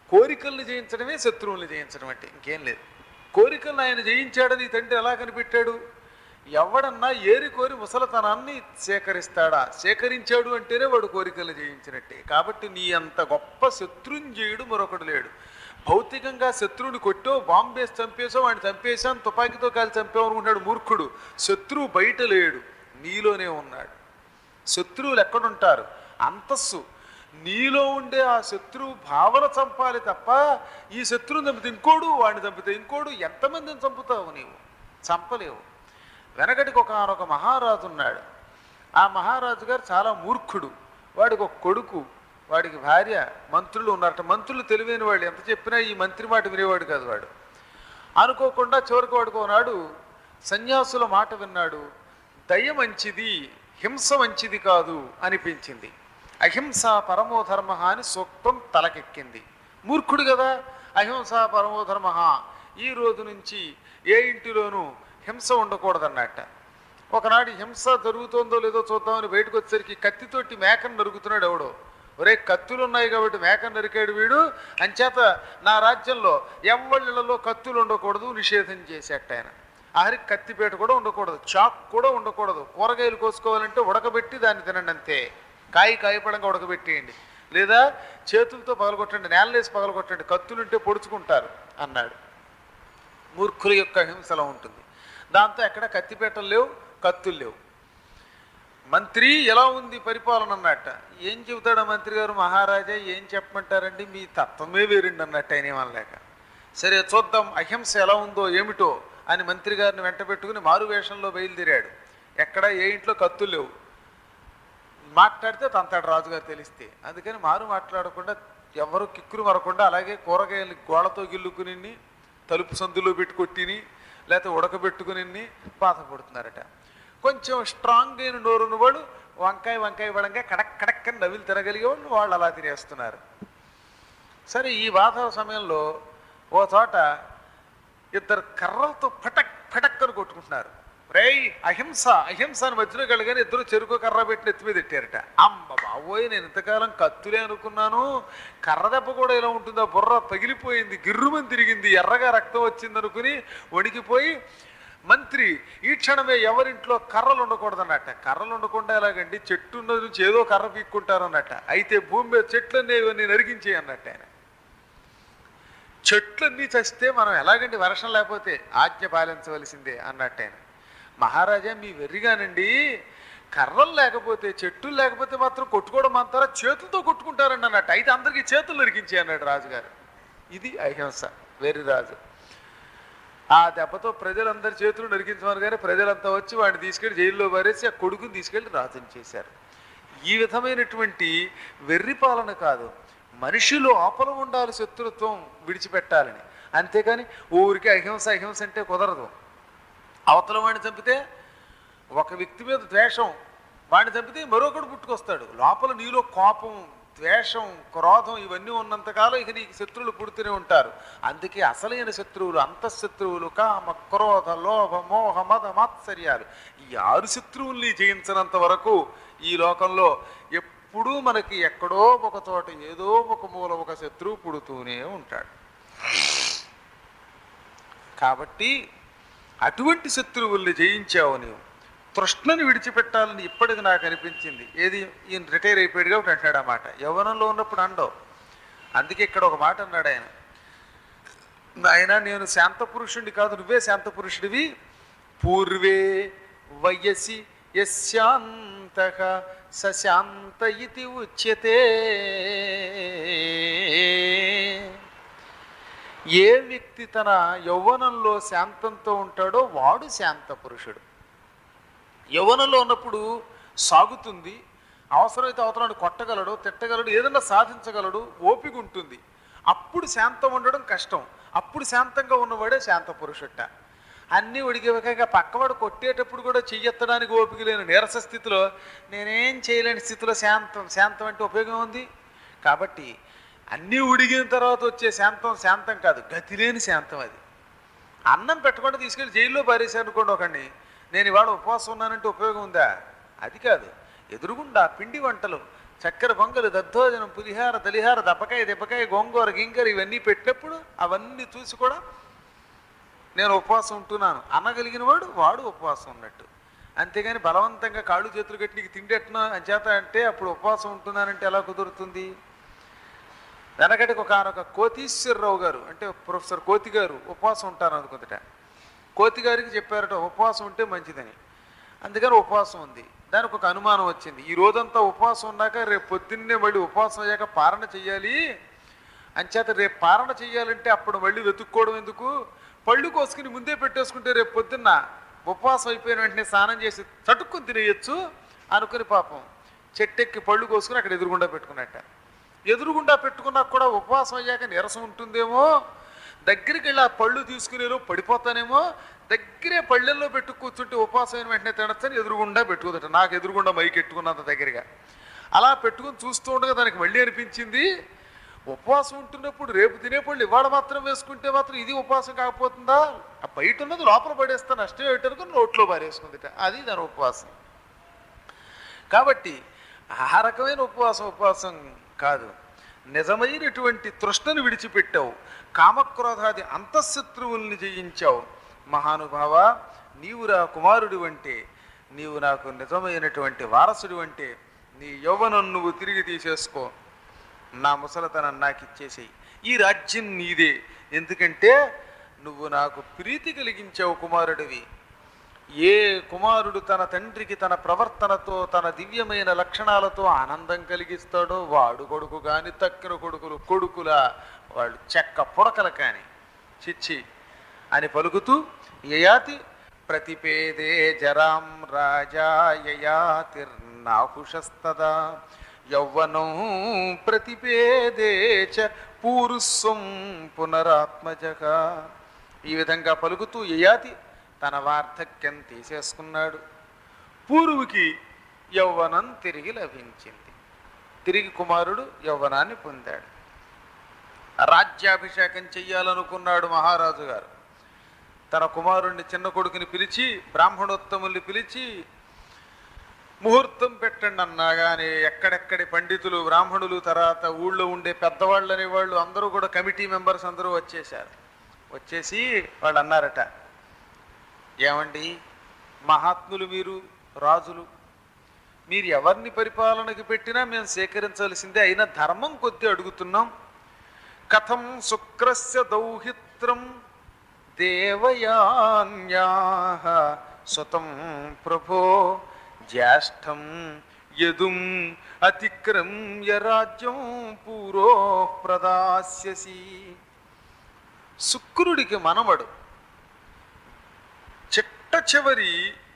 కోరికల్ని జయించడమే శత్రువుల్ని జయించడం అంటే ఇంకేం లేదు కోరికలను ఆయన జయించాడని ఈ తండ్రి ఎలా కనిపెట్టాడు ఎవడన్నా ఏరి కోరి ముసలతనాన్ని సేకరిస్తాడా సేకరించాడు అంటేనే వాడు కోరికలు జయించినట్టే కాబట్టి నీ అంత గొప్ప శత్రుంజయుడు మరొకడు లేడు భౌతికంగా శత్రువుని కొట్టో బాంబేసి చంపేసో వాడిని చంపేశాను తుపాకీతో కాలి చంపావు అనుకుంటాడు మూర్ఖుడు శత్రువు బయట లేడు నీలోనే ఉన్నాడు శత్రువులు ఎక్కడుంటారు అంతస్సు నీలో ఉండే ఆ శత్రువు భావన చంపాలి తప్ప ఈ శత్రువుని చంపితే ఇంకోడు వాడిని చంపితే ఇంకోడు ఎంతమందిని చంపుతావు నీవు చంపలేవు వెనకటికి ఒక ఒక మహారాజు ఉన్నాడు ఆ మహారాజు గారు చాలా మూర్ఖుడు వాడికి ఒక కొడుకు వాడికి భార్య మంత్రులు ఉన్నారట మంత్రులు తెలివైన వాళ్ళు ఎంత చెప్పినా ఈ మంత్రి మాట వినేవాడు కాదు వాడు అనుకోకుండా చివరికి వాడుకో నాడు సన్యాసుల మాట విన్నాడు దయ మంచిది హింస మంచిది కాదు అనిపించింది అహింస పరమో ధర్మ అని సూక్తం తలకెక్కింది మూర్ఖుడు కదా అహింస పరమో ధర్మ ఈ రోజు నుంచి ఏ ఇంటిలోనూ హింస ఉండకూడదన్నట్ట ఒకనాడు హింస జరుగుతోందో లేదో చూద్దామని బయటకు వచ్చేసరికి కత్తితోటి మేకను నరుకుతున్నాడు ఎవడో ఒరే కత్తులు ఉన్నాయి కాబట్టి మేకను నరికాడు వీడు అంచేత నా రాజ్యంలో ఎవళ్ళలో కత్తులు ఉండకూడదు నిషేధం చేసేట ఆయన ఆఖరికి కత్తిపేట కూడా ఉండకూడదు చాక్ కూడా ఉండకూడదు కూరగాయలు కోసుకోవాలంటే ఉడకబెట్టి దాన్ని తినండి అంతే కాయ కాయపడంగా ఉడకబెట్టేయండి లేదా చేతులతో పగలగొట్టండి నేలలేసి పగలగొట్టండి కత్తులుంటే పొడుచుకుంటారు అన్నాడు మూర్ఖుల యొక్క హింసలో ఉంటుంది దాంతో ఎక్కడ కత్తిపేటలు లేవు కత్తులు లేవు మంత్రి ఎలా ఉంది పరిపాలన అన్నట్ట ఏం చెబుతాడు ఆ మంత్రి గారు మహారాజా ఏం చెప్పమంటారండి మీ తత్వమే వేరండి అన్నట్టు ఆయన ఏమనలేక సరే చూద్దాం అహింస ఎలా ఉందో ఏమిటో అని మంత్రి గారిని వెంట పెట్టుకుని మారు వేషంలో బయలుదేరాడు ఎక్కడ ఏ ఇంట్లో కత్తులు లేవు మాట్లాడితే తంతాడు రాజుగారు తెలిస్తే అందుకని మారు మాట్లాడకుండా ఎవరు కిక్కురు మరకుండా అలాగే కూరగాయలు గోడతో గిల్లుకుని తలుపు సందులో పెట్టి కొట్టిని లేకపోతే ఉడకబెట్టుకుని బాధపడుతున్నారట కొంచెం స్ట్రాంగ్ అయిన నోరున్న వాడు వంకాయ వంకాయ పడంగా కడక్ కడక్ అని నవ్వులు తినగలిగే వాళ్ళు వాళ్ళు అలా తినేస్తున్నారు సరే ఈ బాధ సమయంలో ఓ చోట ఇద్దరు కర్రలతో ఫటక్ ఫటక్ అని కొట్టుకుంటున్నారు రేయ్ అహింస అహింస అని మధ్యలో కలిగానే ఇద్దరు చెరుకు కర్ర పెట్టి ఎత్తి మీద ఎట్టారట అమ్మ బాబోయ్ నేను ఇంతకాలం కత్తులే అనుకున్నాను కర్ర దెబ్బ కూడా ఇలా ఉంటుందా బుర్ర పగిలిపోయింది గిర్రుమని తిరిగింది ఎర్రగా రక్తం వచ్చింది అనుకుని వణికిపోయి మంత్రి ఈ క్షణమే ఎవరింట్లో కర్రలు ఉండకూడదన్నట్ట కర్రలు ఉండకుండా ఎలాగండి చెట్టు ఉన్నది నుంచి ఏదో కర్ర పీక్కుంటారు అన్నట్ట అయితే భూమి మీద చెట్లన్నీ ఇవన్నీ నరిగించే అన్నట్టు ఆయన చెట్లన్నీ చస్తే మనం ఎలాగండి వర్షం లేకపోతే ఆజ్ఞ పాలించవలసిందే అన్నట్టు ఆయన మహారాజా మీ వెర్రిగానండి కర్రలు లేకపోతే చెట్టులు లేకపోతే మాత్రం కొట్టుకోవడం అంటారా చేతులతో కొట్టుకుంటారండి అన్నట్టు అయితే అందరికీ చేతులు నరికించే అన్నాడు రాజుగారు ఇది అహింస వెర్రి రాజు ఆ దెబ్బతో ప్రజలందరి చేతులు నరికించమని కానీ ప్రజలంతా వచ్చి వాడిని తీసుకెళ్లి జైల్లో పారేసి ఆ కొడుకుని తీసుకెళ్లి రాజుని చేశారు ఈ విధమైనటువంటి వెర్రి పాలన కాదు మనిషి లోపల ఉండాలి శత్రుత్వం విడిచిపెట్టాలని అంతేకాని ఊరికి అహింస అహింస అంటే కుదరదు అవతల వాడిని చంపితే ఒక వ్యక్తి మీద ద్వేషం వాడిని చంపితే మరొకడు పుట్టుకొస్తాడు లోపల నీలో కోపం ద్వేషం క్రోధం ఇవన్నీ ఉన్నంతకాలం ఇక నీకు శత్రువులు పుడుతూనే ఉంటారు అందుకే అసలైన శత్రువులు అంతఃశత్రువులు కామ క్రోధ లోభ మోహ మద మాత్సర్యాలు ఈ ఆరు శత్రువుల్ని జయించినంత వరకు ఈ లోకంలో ఎప్పుడూ మనకి ఎక్కడో ఒక చోట ఏదో ఒక మూల ఒక శత్రువు పుడుతూనే ఉంటాడు కాబట్టి అటువంటి శత్రువుల్ని జయించావు నీవు తృష్ణని విడిచిపెట్టాలని ఇప్పటికి నాకు అనిపించింది ఏది ఈయన రిటైర్ అయిపోయాడు కాబట్టి అంటాడు ఆ మాట యవ్వనంలో ఉన్నప్పుడు అండవు అందుకే ఇక్కడ ఒక మాట అన్నాడు ఆయన ఆయన నేను శాంత పురుషుడిని కాదు నువ్వే శాంత పురుషుడివి పూర్వే వయసి యశాంత సశాంత ఇది ఉచ్యతే ఏ వ్యక్తి తన యౌవనంలో శాంతంతో ఉంటాడో వాడు శాంత పురుషుడు యవ్వనంలో ఉన్నప్పుడు సాగుతుంది అవసరమైతే అవతలను కొట్టగలడు తిట్టగలడు ఏదన్నా సాధించగలడు ఓపిక ఉంటుంది అప్పుడు శాంతం ఉండడం కష్టం అప్పుడు శాంతంగా ఉన్నవాడే శాంత పురుషుట్ట అన్నీ ఉడికివక పక్కవాడు కొట్టేటప్పుడు కూడా చెయ్యెత్తడానికి ఓపిక లేని నీరస స్థితిలో నేనేం చేయలేని స్థితిలో శాంతం శాంతం అంటే ఉపయోగం ఉంది కాబట్టి అన్నీ ఉడిగిన తర్వాత వచ్చే శాంతం శాంతం కాదు గతి లేని శాంతం అది అన్నం పెట్టకుండా తీసుకెళ్ళి జైల్లో పారేసాను అనుకోండి ఒకడిని నేను ఇవాళ ఉపవాసం ఉన్నానంటే ఉపయోగం ఉందా అది కాదు ఎదురుగుండా పిండి వంటలు చక్కెర పొంగలు దద్దోజనం పులిహార దలిహార దప్పకాయ దెబ్బకాయ గోంగూర గింగర ఇవన్నీ పెట్టినప్పుడు అవన్నీ చూసి కూడా నేను ఉపవాసం ఉంటున్నాను అనగలిగిన వాడు వాడు ఉపవాసం ఉన్నట్టు అంతేగాని బలవంతంగా కాళ్ళు చేతులు కట్టి నీకు తిండి ఎట్టినా అంచేత అంటే అప్పుడు ఉపవాసం ఉంటున్నానంటే ఎలా కుదురుతుంది వెనకటికి ఒక ఒక కోతీశ్వరరావు గారు అంటే ప్రొఫెసర్ కోతి గారు ఉపవాసం ఉంటారు అనుకుందట కోతి గారికి చెప్పారట ఉపవాసం ఉంటే మంచిదని అందుకని ఉపవాసం ఉంది దానికి ఒక అనుమానం వచ్చింది ఈ రోజంతా ఉపవాసం ఉన్నాక రేపు పొద్దున్నే మళ్ళీ ఉపవాసం అయ్యాక పారణ చెయ్యాలి అంచేత రేపు పారణ చెయ్యాలంటే అప్పుడు మళ్ళీ వెతుక్కోవడం ఎందుకు పళ్ళు కోసుకుని ముందే పెట్టేసుకుంటే రేపు పొద్దున్న ఉపవాసం అయిపోయిన వెంటనే స్నానం చేసి చటుక్కుని తినేయచ్చు అనుకుని పాపం చెట్టెక్కి పళ్ళు కోసుకుని అక్కడ ఎదురుగుండా పెట్టుకున్నట్ట ఎదురుగుండా పెట్టుకున్నా కూడా ఉపవాసం అయ్యాక నీరసం ఉంటుందేమో దగ్గరికి వెళ్ళి ఆ పళ్ళు తీసుకునేలో పడిపోతానేమో దగ్గరే పళ్ళెల్లో పెట్టు కూర్చుంటే ఉపవాసం అయిన వెంటనే తినచ్చని ఎదురుగుండా పెట్టుకుందట నాకు ఎదురుగుండా మైకి ఎట్టుకున్నంత దగ్గరగా అలా పెట్టుకుని చూస్తూ ఉండగా దానికి మళ్ళీ అనిపించింది ఉపవాసం ఉంటున్నప్పుడు రేపు తినే పళ్ళు ఇవాళ మాత్రం వేసుకుంటే మాత్రం ఇది ఉపవాసం కాకపోతుందా ఆ బయట ఉన్నది లోపల పడేస్తా నష్టం ఏంటనుకుని నోట్లో పారేసుకుందిట అది దాని ఉపవాసం కాబట్టి ఆ రకమైన ఉపవాసం ఉపవాసం కాదు నిజమైనటువంటి తృష్ణను విడిచిపెట్టావు కామక్రోధాది అంతఃశత్రువుల్ని జయించావు మహానుభావ నీవు నా కుమారుడు అంటే నీవు నాకు నిజమైనటువంటి వారసుడు అంటే నీ యవ్వనం నువ్వు తిరిగి తీసేసుకో నా ముసలతనం నాకు ఇచ్చేసేయి ఈ రాజ్యం నీదే ఎందుకంటే నువ్వు నాకు ప్రీతి కలిగించావు కుమారుడివి ఏ కుమారుడు తన తండ్రికి తన ప్రవర్తనతో తన దివ్యమైన లక్షణాలతో ఆనందం కలిగిస్తాడో వాడు కొడుకు కాని తక్కిన కొడుకులు కొడుకుల వాళ్ళు చెక్క పుడకల కాని చిచ్చి అని పలుకుతూ యయాతి ప్రతిపేదే జరాం రాజా యయాతిర్నాహుషస్తదా యౌవనం ప్రతిపేదే చ పూరుస్వం పునరాత్మజక ఈ విధంగా పలుకుతూ యయాతి తన వార్ధక్యం తీసేసుకున్నాడు పూర్వుకి యౌవనం తిరిగి లభించింది తిరిగి కుమారుడు యౌవనాన్ని పొందాడు రాజ్యాభిషేకం చెయ్యాలనుకున్నాడు మహారాజు గారు తన కుమారుణ్ణి చిన్న కొడుకుని పిలిచి బ్రాహ్మణోత్తముల్ని పిలిచి ముహూర్తం పెట్టండి అన్నాగానే ఎక్కడెక్కడి పండితులు బ్రాహ్మణులు తర్వాత ఊళ్ళో ఉండే పెద్దవాళ్ళు అనేవాళ్ళు అందరూ కూడా కమిటీ మెంబర్స్ అందరూ వచ్చేసారు వచ్చేసి వాళ్ళు అన్నారట ఏమండి మహాత్ములు మీరు రాజులు మీరు ఎవరిని పరిపాలనకి పెట్టినా మేము సేకరించాల్సిందే అయినా ధర్మం కొద్ది అడుగుతున్నాం కథం శుక్రస్య దౌహిత్రం దేవయాన్యా సుతం ప్రభో జ్యేష్టం యదుం అతిక్రమ్య రాజ్యం పూరో ప్రదాస్యసి శుక్రుడికి మనవడు చిట్ట చివరి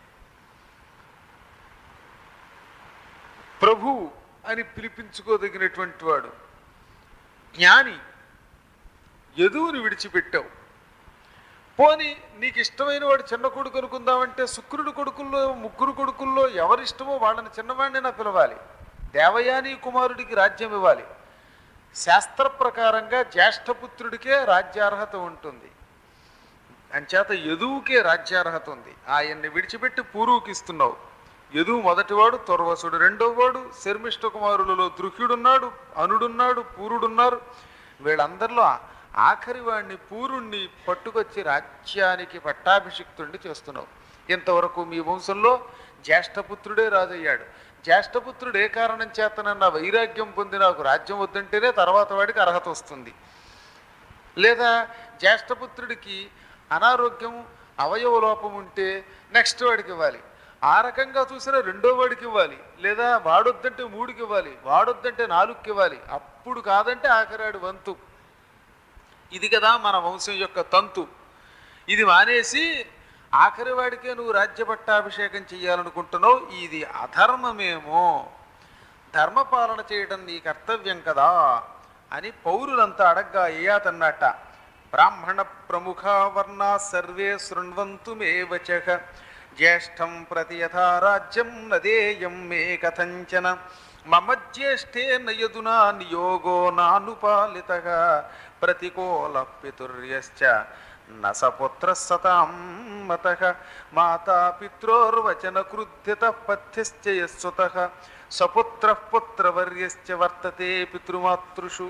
ప్రభు అని పిలిపించుకోదగినటువంటి వాడు జ్ఞాని యదువుని విడిచిపెట్టావు పోని నీకు ఇష్టమైన వాడు చిన్న కొడుకు అనుకుందామంటే శుక్రుడి కొడుకుల్లో ముగ్గురు కొడుకుల్లో ఎవరిష్టమో వాళ్ళని చిన్నవాడినైనా పిలవాలి దేవయాని కుమారుడికి రాజ్యం ఇవ్వాలి శాస్త్ర ప్రకారంగా జ్యేష్ఠపుత్రుడికే రాజ్యార్హత ఉంటుంది అంచేత యదువుకే రాజ్యార్హత ఉంది ఆయన్ని విడిచిపెట్టి పూర్వుకి ఇస్తున్నావు యదువు మొదటివాడు తుర్వసుడు రెండోవాడు శర్మిష్ఠ కుమారులలో దృహ్యుడున్నాడు అనుడున్నాడు పూరుడున్నారు వీళ్ళందరిలో ఆఖరి వాడిని పూరుణ్ణి పట్టుకొచ్చి రాజ్యానికి పట్టాభిషిక్తుడిని చేస్తున్నావు ఇంతవరకు మీ వంశంలో జ్యేష్ఠపుత్రుడే రాజయ్యాడు జ్యేష్ఠపుత్రుడు ఏ కారణం చేతనన్న వైరాగ్యం పొంది నాకు రాజ్యం వద్దంటేనే తర్వాత వాడికి అర్హత వస్తుంది లేదా జ్యేష్ఠపుత్రుడికి అనారోగ్యం అవయవ లోపం ఉంటే నెక్స్ట్ వాడికి ఇవ్వాలి ఆ రకంగా చూసినా రెండో వాడికి ఇవ్వాలి లేదా వాడొద్దంటే మూడుకి ఇవ్వాలి వాడొద్దంటే నాలుగుకి ఇవ్వాలి అప్పుడు కాదంటే ఆఖరాడు వంతు ఇది కదా మన వంశం యొక్క తంతు ఇది మానేసి ఆఖరి వాడికే నువ్వు రాజ్య పట్టాభిషేకం చేయాలనుకుంటున్నావు ఇది అధర్మమేమో ధర్మపాలన చేయడం నీ కర్తవ్యం కదా అని పౌరులంతా అడగ్గా ఏయాతన్నట్ట బ్రాహ్మణ ప్రముఖ వర్ణ సర్వే శృణ్వంతు మే వచః జ్యేష్టం ప్రతి యథా రాజ్యం నదేయం మే కథంచన మమ జ్యేష్ఠేన యదునా నియోగో నానుపాలిత ప్రతికూల పితుర్యశ్చ నసపుత్ర సతాం మత మాతా పిత్రోర్వచన క్రుద్ధిత పథ్యశ్చ యస్సుత సపుత్ర పుత్రవర్యశ్చ వర్తతే పితృమాతృషు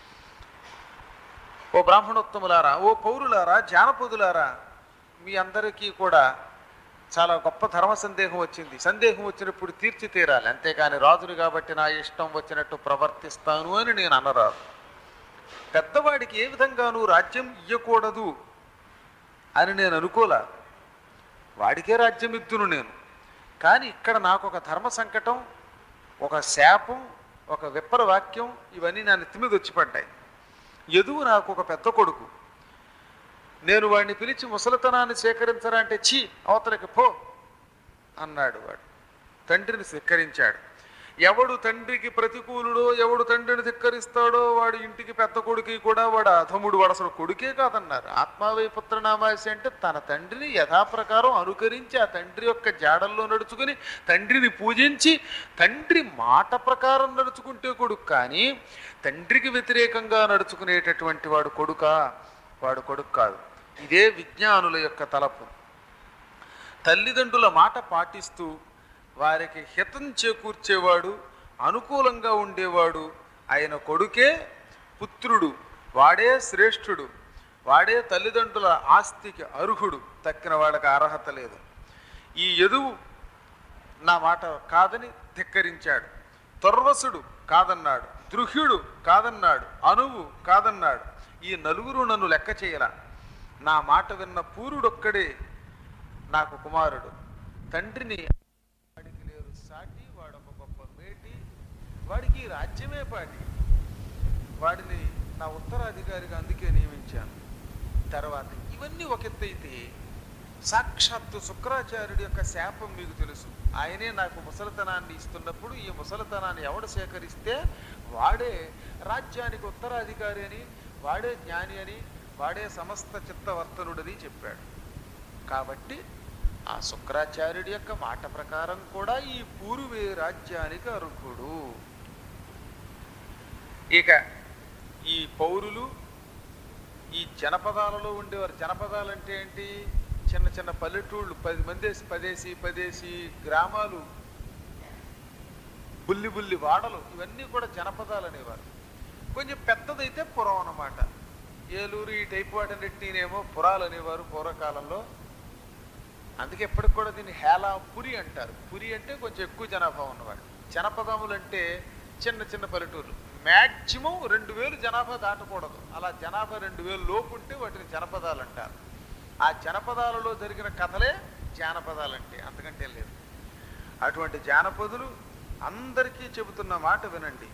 ఓ బ్రాహ్మణోత్తములారా ఓ పౌరులారా జానపదులారా మీ అందరికీ కూడా చాలా గొప్ప ధర్మ సందేహం వచ్చింది సందేహం వచ్చినప్పుడు తీర్చి తీరాలి అంతేకాని రాజుని కాబట్టి నా ఇష్టం వచ్చినట్టు ప్రవర్తిస్తాను అని నేను అనరాదు పెద్దవాడికి ఏ విధంగానూ రాజ్యం ఇయ్యకూడదు అని నేను అనుకోలే వాడికే రాజ్యం ఇద్దును నేను కానీ ఇక్కడ నాకు ఒక ధర్మ సంకటం ఒక శాపం ఒక విప్పర వాక్యం ఇవన్నీ నా నెత్తి మీద వచ్చి పడ్డాయి యదువు నాకు ఒక పెద్ద కొడుకు నేను వాడిని పిలిచి ముసలితనాన్ని స్వీకరించరా అంటే చీ అవతలకి పో అన్నాడు వాడు తండ్రిని స్వీకరించాడు ఎవడు తండ్రికి ప్రతికూలుడో ఎవడు తండ్రిని ధిక్కరిస్తాడో వాడు ఇంటికి పెద్ద కొడుకి కూడా వాడు అధముడు వాడు అసలు కొడుకే కాదన్నారు ఆత్మావై పుత్రనామాసి అంటే తన తండ్రిని యథాప్రకారం అనుకరించి ఆ తండ్రి యొక్క జాడల్లో నడుచుకుని తండ్రిని పూజించి తండ్రి మాట ప్రకారం నడుచుకుంటే కొడుకు కానీ తండ్రికి వ్యతిరేకంగా నడుచుకునేటటువంటి వాడు కొడుకా వాడు కొడుకు కాదు ఇదే విజ్ఞానుల యొక్క తలపు తల్లిదండ్రుల మాట పాటిస్తూ వారికి హితం చేకూర్చేవాడు అనుకూలంగా ఉండేవాడు ఆయన కొడుకే పుత్రుడు వాడే శ్రేష్ఠుడు వాడే తల్లిదండ్రుల ఆస్తికి అర్హుడు తక్కిన వాడికి అర్హత లేదు ఈ యదువు నా మాట కాదని ధిక్కరించాడు తుర్వసుడు కాదన్నాడు దృహ్యుడు కాదన్నాడు అనువు కాదన్నాడు ఈ నలుగురు నన్ను లెక్క చేయలా నా మాట విన్న పూరుడొక్కడే నాకు కుమారుడు తండ్రిని వాడికి లేరు సాటి వాడొక గొప్ప మేటి వాడికి ఈ రాజ్యమే పాటి వాడిని నా ఉత్తరాధికారిగా అందుకే నియమించాను తర్వాత ఇవన్నీ ఒక ఎత్తు అయితే సాక్షాత్తు శుక్రాచార్యుడి యొక్క శాపం మీకు తెలుసు ఆయనే నాకు ముసలితనాన్ని ఇస్తున్నప్పుడు ఈ ముసలితనాన్ని ఎవడు సేకరిస్తే వాడే రాజ్యానికి ఉత్తరాధికారి అని వాడే జ్ఞాని అని వాడే సమస్త చిత్తవర్తనుడని చెప్పాడు కాబట్టి ఆ శుక్రాచార్యుడి యొక్క మాట ప్రకారం కూడా ఈ పూర్వే రాజ్యానికి అర్హుడు ఇక ఈ పౌరులు ఈ జనపదాలలో ఉండేవారు జనపదాలు అంటే ఏంటి చిన్న చిన్న పల్లెటూళ్ళు పది మందేసి పదేసి పదేసి గ్రామాలు బుల్లి బుల్లి వాడలు ఇవన్నీ కూడా జనపదాలు అనేవారు కొంచెం పెద్దదైతే పురం అన్నమాట ఏలూరు ఈ టైప్ వాటన్నిటినేమో పురాలు అనేవారు పూర్వకాలంలో అందుకే ఎప్పటికి కూడా దీన్ని హేలా పురి అంటారు పురి అంటే కొంచెం ఎక్కువ జనాభా ఉన్నవాడు జనపదములు అంటే చిన్న చిన్న పల్లెటూర్లు మ్యాక్సిమం రెండు వేలు జనాభా దాటకూడదు అలా జనాభా రెండు వేలు లోపు ఉంటే వాటిని జనపదాలు అంటారు ఆ జనపదాలలో జరిగిన కథలే జానపదాలు అంటే అంతకంటే లేదు అటువంటి జానపదులు అందరికీ చెబుతున్న మాట వినండి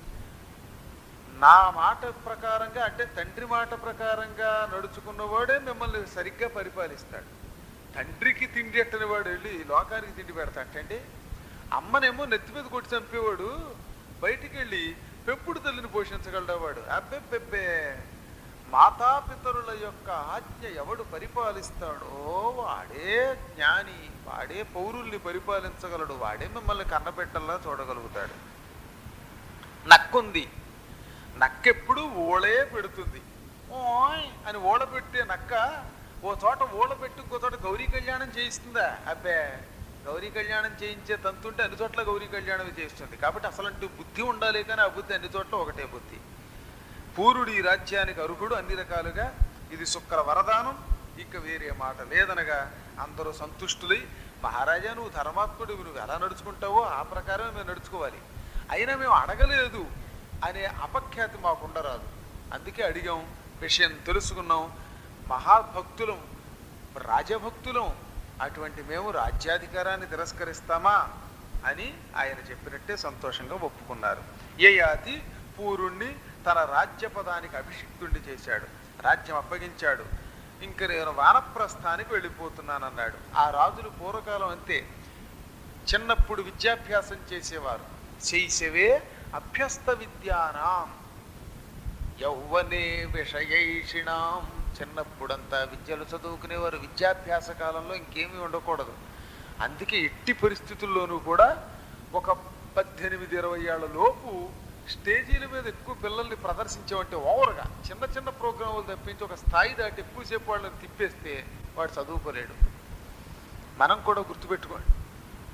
నా మాట ప్రకారంగా అంటే తండ్రి మాట ప్రకారంగా నడుచుకున్నవాడే మిమ్మల్ని సరిగ్గా పరిపాలిస్తాడు తండ్రికి తిండి ఎట్టని వాడు వెళ్ళి లోకానికి తిండి పెడతాటండి అమ్మనేమో నెత్తి మీద కొట్టి చంపేవాడు బయటికి వెళ్ళి పెంపుడు తల్లిని పోషించగలడా వాడు అబ్బెబ్బెబ్బే మాతాపితరుల యొక్క ఆజ్ఞ ఎవడు పరిపాలిస్తాడో వాడే జ్ఞాని వాడే పౌరుల్ని పరిపాలించగలడు వాడే మిమ్మల్ని కన్నబెట్టల్లా చూడగలుగుతాడు నక్కుంది నక్కెప్పుడు ఓళే పెడుతుంది ఓయ్ అని ఓళ పెట్టే నక్క ఓ చోట ఓళ పెట్టి ఇంకో చోట గౌరీ కళ్యాణం చేయిస్తుందా అబ్బే గౌరీ కళ్యాణం చేయించే తంతుంటే అన్ని చోట్ల గౌరీ కళ్యాణం చేయిస్తుంది కాబట్టి అసలంటూ బుద్ధి ఉండాలి కానీ ఆ బుద్ధి అన్ని చోట్ల ఒకటే బుద్ధి పూరుడు ఈ రాజ్యానికి అర్హుడు అన్ని రకాలుగా ఇది శుక్ర వరదానం ఇక వేరే మాట లేదనగా అందరూ సంతుష్టులై మహారాజా నువ్వు ధర్మాత్ముడివి నువ్వు ఎలా నడుచుకుంటావో ఆ ప్రకారమే మేము నడుచుకోవాలి అయినా మేము అడగలేదు అనే అపఖ్యాతి మాకు ఉండరాదు అందుకే అడిగాం విషయం తెలుసుకున్నాం మహాభక్తులం రాజభక్తులం అటువంటి మేము రాజ్యాధికారాన్ని తిరస్కరిస్తామా అని ఆయన చెప్పినట్టే సంతోషంగా ఒప్పుకున్నారు యయాతి పూరుణ్ణి తన రాజ్యపదానికి అభిషిక్తుణ్ణి చేశాడు రాజ్యం అప్పగించాడు ఇంక నేను వానప్రస్థానికి వెళ్ళిపోతున్నానన్నాడు ఆ రాజులు పూర్వకాలం అంతే చిన్నప్పుడు విద్యాభ్యాసం చేసేవారు శైశవే అభ్యస్త విద్యానాం యౌవనే విషయైషిణాం చిన్నప్పుడంతా విద్యలు చదువుకునేవారు విద్యాభ్యాస కాలంలో ఇంకేమీ ఉండకూడదు అందుకే ఎట్టి పరిస్థితుల్లోనూ కూడా ఒక పద్దెనిమిది ఇరవై ఏళ్ల లోపు స్టేజీల మీద ఎక్కువ పిల్లల్ని ప్రదర్శించేవంటే ఓవర్గా చిన్న చిన్న ప్రోగ్రాములు తప్పించి ఒక స్థాయి దాటి ఎక్కువసేపు వాళ్ళని తిప్పేస్తే వాడు చదువుకోలేడు మనం కూడా గుర్తుపెట్టుకోండి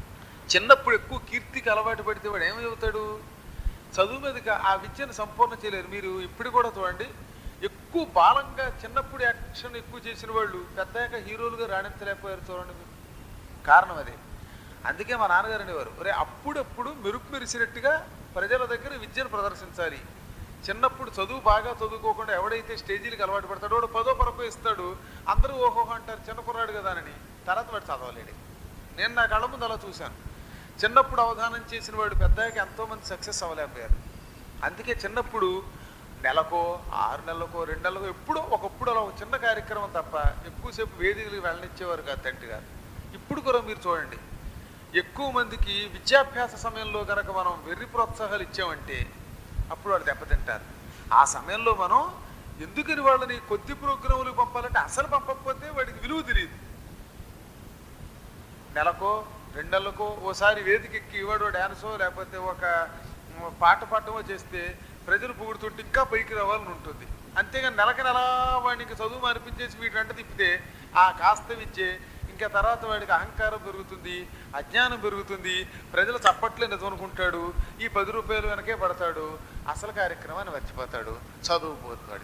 చిన్నప్పుడు ఎక్కువ కీర్తికి అలవాటు పడితే వాడు ఏమి చెబుతాడు చదువు మీదకి ఆ విద్యను సంపూర్ణ చేయలేరు మీరు ఇప్పుడు కూడా చూడండి ఎక్కువ బాలంగా చిన్నప్పుడు యాక్షన్ ఎక్కువ చేసిన వాళ్ళు పెద్దగా హీరోలుగా రాణించలేకపోయారు చూడండి మీరు కారణం అదే అందుకే మా నాన్నగారు అనేవారు ఒరే అప్పుడప్పుడు మెరుపు మెరిసినట్టుగా ప్రజల దగ్గర విద్యను ప్రదర్శించాలి చిన్నప్పుడు చదువు బాగా చదువుకోకుండా ఎవడైతే స్టేజీలకు అలవాటు పడతాడో వాడు పదో పరకో ఇస్తాడు అందరూ ఓహోహో అంటారు చిన్న కుర్రాడు కదా అని తర్వాత వాడు చదవలేడు నేను నా కళ్ళ ముందు అలా చూశాను చిన్నప్పుడు అవధానం చేసిన వాడు పెద్దగా ఎంతోమంది సక్సెస్ అవ్వలేకపోయారు అందుకే చిన్నప్పుడు నెలకో ఆరు నెలలకో రెండు నెలలకో ఎప్పుడో ఒకప్పుడు అలా ఒక చిన్న కార్యక్రమం తప్ప ఎక్కువసేపు వేదికలకు వెళ్ళనిచ్చేవారు కాదు తండ్రి గారు ఇప్పుడు కూడా మీరు చూడండి ఎక్కువ మందికి విద్యాభ్యాస సమయంలో కనుక మనం వెర్రి ప్రోత్సాహాలు ఇచ్చామంటే అప్పుడు వాళ్ళు దెబ్బతింటారు ఆ సమయంలో మనం ఎందుకని వాళ్ళని కొద్ది ప్రోగ్రాములకు పంపాలంటే అసలు పంపకపోతే వాడికి విలువ తెలియదు నెలకో రెండు నెలలకో ఓసారి వేదిక ఎక్కి వాడు డ్యాన్సో లేకపోతే ఒక మ్, పాట పాడటమో చేస్తే ప్రజలు పొగుడుతుంటే ఇంకా పైకి రావాలని ఉంటుంది అంతేగాని నెలకి నెల వాడికి చదువు అనిపించేసి వీటంట తిప్పితే ఆ కాస్త విద్యే ఇంకా తర్వాత వాడికి అహంకారం పెరుగుతుంది అజ్ఞానం పెరుగుతుంది ప్రజలు చప్పట్లే నిజం అనుకుంటాడు ఈ పది రూపాయలు వెనకే పడతాడు అసలు కార్యక్రమాన్ని మర్చిపోతాడు చదువు పోతాడు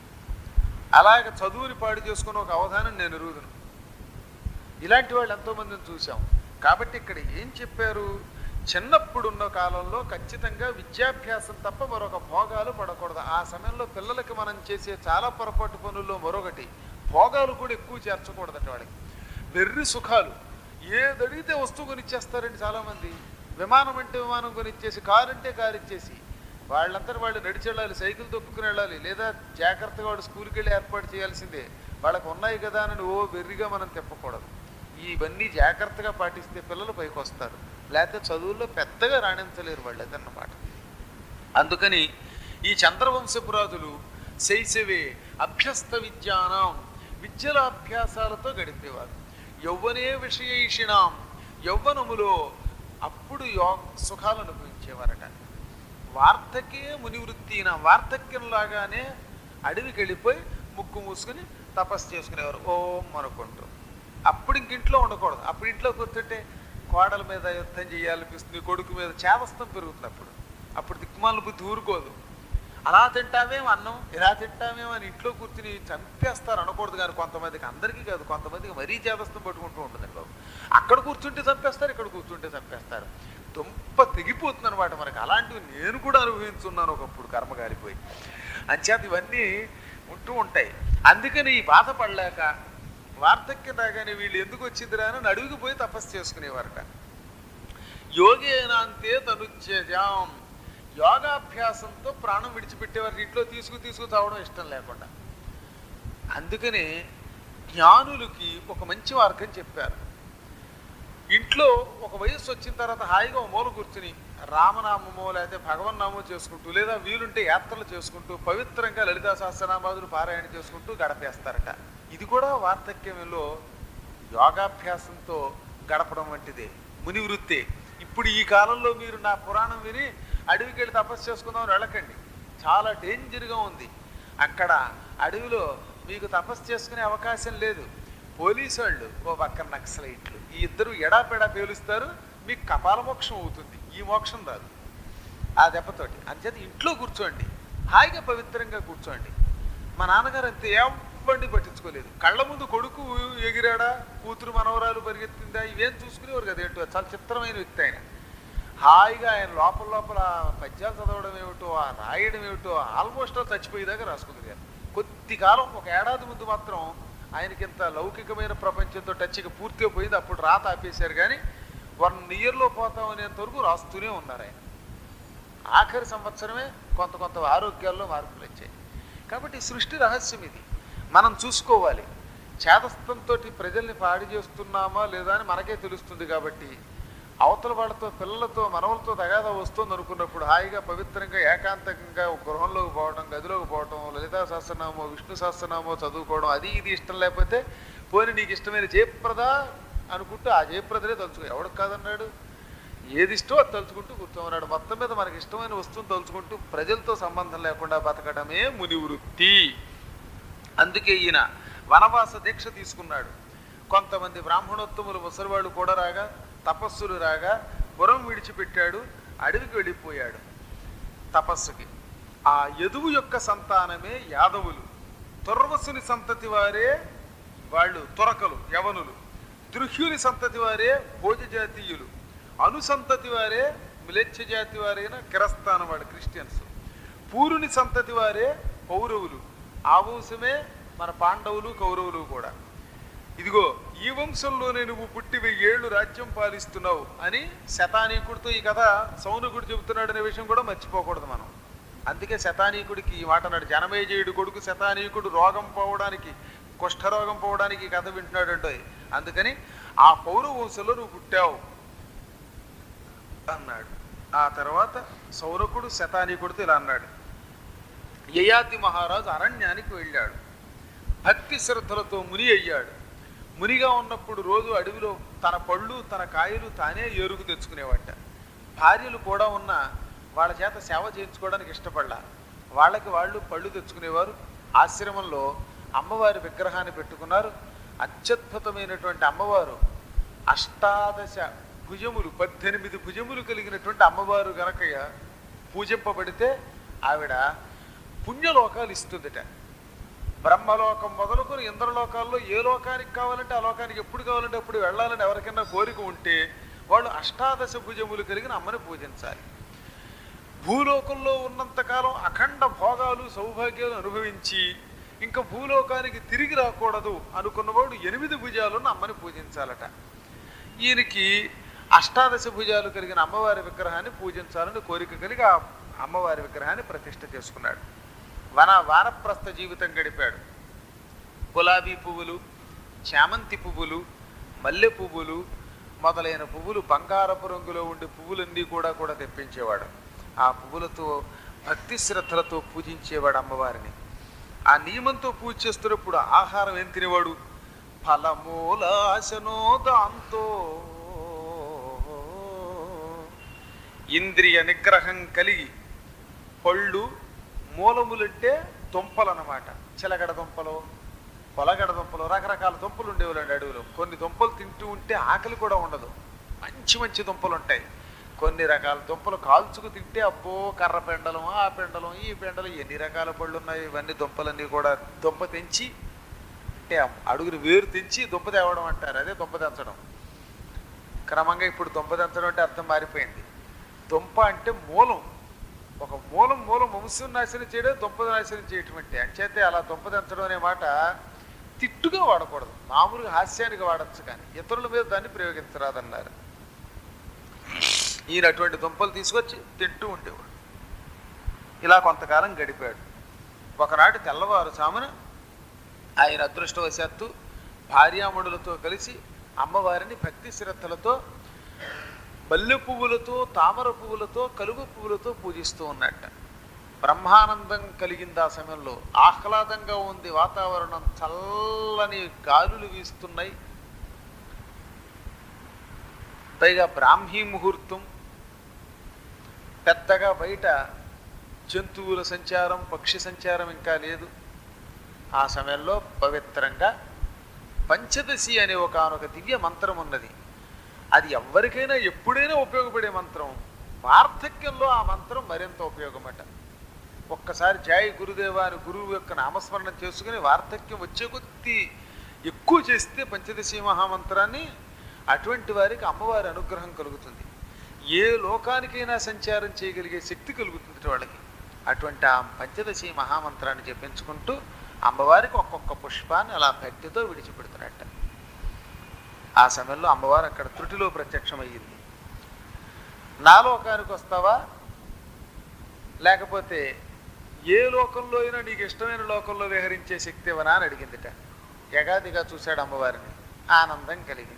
అలాగ చదువుని పాడు చేసుకుని ఒక అవధానం నేను ఎరుగుదును ఇలాంటి వాళ్ళు ఎంతో మందిని చూసాం కాబట్టి ఇక్కడ ఏం చెప్పారు చిన్నప్పుడున్న కాలంలో ఖచ్చితంగా విద్యాభ్యాసం తప్ప మరొక భోగాలు పడకూడదు ఆ సమయంలో పిల్లలకి మనం చేసే చాలా పొరపాటు పనుల్లో మరొకటి భోగాలు కూడా ఎక్కువ చేర్చకూడదట వాళ్ళకి వెర్రి సుఖాలు ఏదడిగితే వస్తువు కొనిచ్చేస్తారండి చాలామంది విమానం అంటే విమానం కొనిచ్చేసి కారు అంటే కారు ఇచ్చేసి వాళ్ళంతా వాళ్ళు నడిచి వెళ్ళాలి సైకిల్ తొక్కుకుని వెళ్ళాలి లేదా జాగ్రత్తగా వాడు స్కూల్కి వెళ్ళి ఏర్పాటు చేయాల్సిందే వాళ్ళకు ఉన్నాయి కదా అని ఓ వెర్రిగా మనం తిప్పకూడదు ఇవన్నీ జాగ్రత్తగా పాటిస్తే పిల్లలు పైకి వస్తారు లేకపోతే చదువుల్లో పెద్దగా రాణించలేరు వాళ్ళు అదన్నమాట అందుకని ఈ చంద్రవంశపురాజులు శైశవే అభ్యస్త విద్యానాం విద్యల అభ్యాసాలతో గడిపేవారు యౌవనే విషయేషిణాం యౌవనములో అప్పుడు యో సుఖాలు అనుభవించేవారట వార్ధకే మునివృత్తిన వార్ధక్యంలాగానే అడవికి వెళ్ళిపోయి ముక్కు మూసుకుని తపస్సు చేసుకునేవారు ఓం అనుకుంటూ అప్పుడు ఇంక ఇంట్లో ఉండకూడదు అప్పుడు ఇంట్లో కూర్చుంటే కోడల మీద యుద్ధం చేయాలనిపిస్తుంది కొడుకు మీద చేదస్తం పెరుగుతుంది అప్పుడు అప్పుడు దిక్కుమాల బుద్ధి ఊరుకోదు అలా తింటామేం అన్నం ఇలా తింటామేమో అని ఇంట్లో కూర్చుని చంపేస్తారు అనకూడదు కానీ కొంతమందికి అందరికీ కాదు కొంతమందికి మరీ చేదస్తం పట్టుకుంటూ ఉంటుందండి బాబు అక్కడ కూర్చుంటే చంపేస్తారు ఇక్కడ కూర్చుంటే చంపేస్తారు దుంప తెగిపోతుంది అనమాట మనకి అలాంటివి నేను కూడా అనుభవించున్నాను ఒకప్పుడు కర్మ కాలిపోయి అంచేత ఇవన్నీ ఉంటూ ఉంటాయి అందుకని ఈ బాధపడలేక వార్ధక్యం రాగానే వీళ్ళు ఎందుకు వచ్చిందిరా అని అడుగుకు పోయి తపస్సు చేసుకునేవారట యోగేనాంతే తనుచ్చేజాం యోగాభ్యాసంతో ప్రాణం విడిచిపెట్టేవారు ఇంట్లో తీసుకు తీసుకు తావడం ఇష్టం లేకుండా అందుకనే జ్ఞానులకి ఒక మంచి మార్గం చెప్పారు ఇంట్లో ఒక వయస్సు వచ్చిన తర్వాత హాయిగా ఓ మూల కూర్చుని రామనామమో లేకపోతే భగవన్నామో చేసుకుంటూ లేదా వీలుంటే యాత్రలు చేసుకుంటూ పవిత్రంగా లలితా సహస్రనామాదులు పారాయణ చేసుకుంటూ గడపేస్తారట ఇది కూడా వార్ధక్యంలో యోగాభ్యాసంతో గడపడం వంటిదే ముని వృత్తే ఇప్పుడు ఈ కాలంలో మీరు నా పురాణం విని అడవికి వెళ్ళి తపస్సు చేసుకుందాం వెళ్ళకండి చాలా డేంజర్గా ఉంది అక్కడ అడవిలో మీకు తపస్సు చేసుకునే అవకాశం లేదు పోలీసు వాళ్ళు ఓ పక్కన నక్సలైట్లు ఈ ఇద్దరు ఎడాపెడా పేలుస్తారు మీకు కపాల మోక్షం అవుతుంది ఈ మోక్షం రాదు ఆ దెబ్బతోటి అంచేత ఇంట్లో కూర్చోండి హాయిగా పవిత్రంగా కూర్చోండి మా నాన్నగారు అంతే ఎవరిని పట్టించుకోలేదు కళ్ళ ముందు కొడుకు ఎగిరాడా కూతురు మనవరాలు పరిగెత్తిందా ఇవేం చూసుకునేవారు కదా ఏంటో చాలా చిత్రమైన వ్యక్తి ఆయన హాయిగా ఆయన లోపల లోపల పద్యాలు చదవడం ఏమిటో ఆ రాయడం ఏమిటో ఆల్మోస్ట్ చచ్చిపోయేదాకా రాసుకుంది కొద్ది కాలం ఒక ఏడాది ముందు మాత్రం ఆయనకి ఇంత లౌకికమైన ప్రపంచంతో టచ్ ఇక పూర్తిగా పోయింది అప్పుడు రాత ఆపేశారు కానీ వన్ ఇయర్లో పోతాం అనేంత వరకు రాస్తూనే ఉన్నారు ఆయన ఆఖరి సంవత్సరమే కొంత కొంత ఆరోగ్యాల్లో మార్పులు వచ్చాయి కాబట్టి సృష్టి రహస్యం ఇది మనం చూసుకోవాలి చేదస్థంతో ప్రజల్ని పాడి చేస్తున్నామా లేదా అని మనకే తెలుస్తుంది కాబట్టి అవతల వాళ్ళతో పిల్లలతో మనవలతో తగాదా వస్తుంది అనుకున్నప్పుడు హాయిగా పవిత్రంగా ఏకాంతంగా ఒక గృహంలోకి పోవడం గదిలోకి పోవడం లలితా సహస్రనామో విష్ణు సహస్రనామో చదువుకోవడం అది ఇది ఇష్టం లేకపోతే పోనీ నీకు ఇష్టమైన జయప్రద అనుకుంటూ ఆ జయప్రదనే తలుచుకో ఎవడికి కాదన్నాడు ఏది ఇష్టమో అది తలుచుకుంటూ కూర్చోమన్నాడు మొత్తం మీద మనకి ఇష్టమైన వస్తువుని తలుచుకుంటూ ప్రజలతో సంబంధం లేకుండా బతకడమే ముని వృత్తి అందుకే ఈయన వనవాస దీక్ష తీసుకున్నాడు కొంతమంది బ్రాహ్మణోత్తములు ముసలివాళ్ళు కూడా రాగా తపస్సులు రాగా పురం విడిచిపెట్టాడు అడవికి వెళ్ళిపోయాడు తపస్సుకి ఆ యదువు యొక్క సంతానమే యాదవులు తుర్వసుని సంతతి వారే వాళ్ళు తురకలు యవనులు దృహ్యుని సంతతి వారే భోజ జాతీయులు అనుసంతతి వారే మిలెచ్చ జాతి వారైన కిరస్థానం వాడు క్రిస్టియన్స్ పూరుని సంతతి వారే పౌరవులు ఆ వంశమే మన పాండవులు కౌరవులు కూడా ఇదిగో ఈ వంశంలోనే నువ్వు పుట్టి వెయ్యేళ్ళు రాజ్యం పాలిస్తున్నావు అని శతానీకుడితో ఈ కథ సౌనకుడు చెబుతున్నాడు అనే విషయం కూడా మర్చిపోకూడదు మనం అందుకే శతానీకుడికి ఈ మాట అన్నాడు జనమేజయుడు కొడుకు శతానీకుడు రోగం పోవడానికి కుష్ఠరోగం పోవడానికి ఈ కథ వింటున్నాడు అందుకని ఆ పౌర వంశంలో నువ్వు పుట్టావు అన్నాడు ఆ తర్వాత సౌరకుడు శతానీకుడితో ఇలా అన్నాడు యయాతి మహారాజు అరణ్యానికి వెళ్ళాడు భక్తి శ్రద్ధలతో ముని అయ్యాడు మునిగా ఉన్నప్పుడు రోజు అడవిలో తన పళ్ళు తన కాయలు తానే ఏరుకు తెచ్చుకునేవాట భార్యలు కూడా ఉన్న వాళ్ళ చేత సేవ చేయించుకోవడానికి ఇష్టపడలా వాళ్ళకి వాళ్ళు పళ్ళు తెచ్చుకునేవారు ఆశ్రమంలో అమ్మవారి విగ్రహాన్ని పెట్టుకున్నారు అత్యద్భుతమైనటువంటి అమ్మవారు అష్టాదశ భుజములు పద్దెనిమిది భుజములు కలిగినటువంటి అమ్మవారు గనక పూజింపబడితే ఆవిడ పుణ్యలోకాలు ఇస్తుందిట బ్రహ్మలోకం మొదలుకొని ఇంద్రలోకాల్లో ఏ లోకానికి కావాలంటే ఆ లోకానికి ఎప్పుడు కావాలంటే అప్పుడు వెళ్ళాలని ఎవరికైనా కోరిక ఉంటే వాళ్ళు అష్టాదశ భుజములు కలిగిన అమ్మని పూజించాలి భూలోకంలో ఉన్నంతకాలం అఖండ భోగాలు సౌభాగ్యాలు అనుభవించి ఇంకా భూలోకానికి తిరిగి రాకూడదు అనుకున్నవాడు ఎనిమిది భుజాలున్న అమ్మని పూజించాలట ఈయనకి అష్టాదశ భుజాలు కలిగిన అమ్మవారి విగ్రహాన్ని పూజించాలని కోరిక కలిగి ఆ అమ్మవారి విగ్రహాన్ని ప్రతిష్ఠ చేసుకున్నాడు వన వానప్రస్థ జీవితం గడిపాడు గులాబీ పువ్వులు చామంతి పువ్వులు మల్లె పువ్వులు మొదలైన పువ్వులు బంగారపు రంగులో ఉండే పువ్వులన్నీ కూడా కూడా తెప్పించేవాడు ఆ పువ్వులతో భక్తి శ్రద్ధలతో పూజించేవాడు అమ్మవారిని ఆ నియమంతో పూజ చేస్తున్నప్పుడు ఆహారం ఏం తినేవాడు ఫలమూలాశనో దాంతో ఇంద్రియ నిగ్రహం కలిగి పళ్ళు మూలములంటే దుంపలు అన్నమాట చిలగడ దుంపలు పొలగడ దుంపలు రకరకాల దుంపలు ఉండేవాళ్ళండి అడవిలో కొన్ని దుంపలు తింటూ ఉంటే ఆకలి కూడా ఉండదు మంచి మంచి దుంపలు ఉంటాయి కొన్ని రకాల దుంపలు కాల్చుకు తింటే అబ్బో కర్ర పెండలం ఆ పెండలం ఈ పెండలం ఎన్ని రకాల పళ్ళు ఉన్నాయి ఇవన్నీ దుంపలన్నీ కూడా దుంప తెంచి అంటే అడుగుని వేరు తెంచి దుంప తేవడం అంటారు అదే దుంప తెంచడం క్రమంగా ఇప్పుడు దుంప తెంచడం అంటే అర్థం మారిపోయింది దుంప అంటే మూలం ఒక మూలం మూలం వంశం నాశనం చేయడం దుంప నాశనం చేయటం అంటే అంచేతే అలా దుంప తెంచడం అనే మాట తిట్టుగా వాడకూడదు మామూలుగా హాస్యానికి వాడచ్చు కానీ ఇతరుల మీద దాన్ని ప్రయోగించరాదన్నారు ఈయన అటువంటి దుంపలు తీసుకొచ్చి తింటూ ఉండేవాడు ఇలా కొంతకాలం గడిపాడు ఒకనాటి తెల్లవారు సామున ఆయన అదృష్టవశాత్తు భార్యామణులతో కలిసి అమ్మవారిని భక్తి శ్రద్ధలతో మల్లె పువ్వులతో తామర పువ్వులతో కలుగు పువ్వులతో పూజిస్తూ ఉన్నట్ట బ్రహ్మానందం కలిగింది ఆ సమయంలో ఆహ్లాదంగా ఉంది వాతావరణం చల్లని గాలులు వీస్తున్నాయి పైగా బ్రాహ్మీ ముహూర్తం పెద్దగా బయట జంతువుల సంచారం పక్షి సంచారం ఇంకా లేదు ఆ సమయంలో పవిత్రంగా పంచదశి అనే ఒక ఒక దివ్య మంత్రం ఉన్నది అది ఎవరికైనా ఎప్పుడైనా ఉపయోగపడే మంత్రం వార్ధక్యంలో ఆ మంత్రం మరింత ఉపయోగమట ఒక్కసారి జయ గురుదేవ అని గురువు యొక్క నామస్మరణం చేసుకుని వార్ధక్యం వచ్చే కొద్దీ ఎక్కువ చేస్తే పంచదశి మహామంత్రాన్ని అటువంటి వారికి అమ్మవారి అనుగ్రహం కలుగుతుంది ఏ లోకానికైనా సంచారం చేయగలిగే శక్తి కలుగుతుంది వాళ్ళకి అటువంటి ఆ పంచదశి మహామంత్రాన్ని జపించుకుంటూ అమ్మవారికి ఒక్కొక్క పుష్పాన్ని అలా భక్తితో విడిచిపెడుతున్నట్ట ఆ సమయంలో అమ్మవారు అక్కడ త్రుటిలో ప్రత్యక్షమయ్యింది నా లోకానికి వస్తావా లేకపోతే ఏ లోకంలో అయినా నీకు ఇష్టమైన లోకంలో విహరించే శక్తి ఇవ్వనా అని అడిగిందిట ఎగాదిగా చూశాడు అమ్మవారిని ఆనందం కలిగింది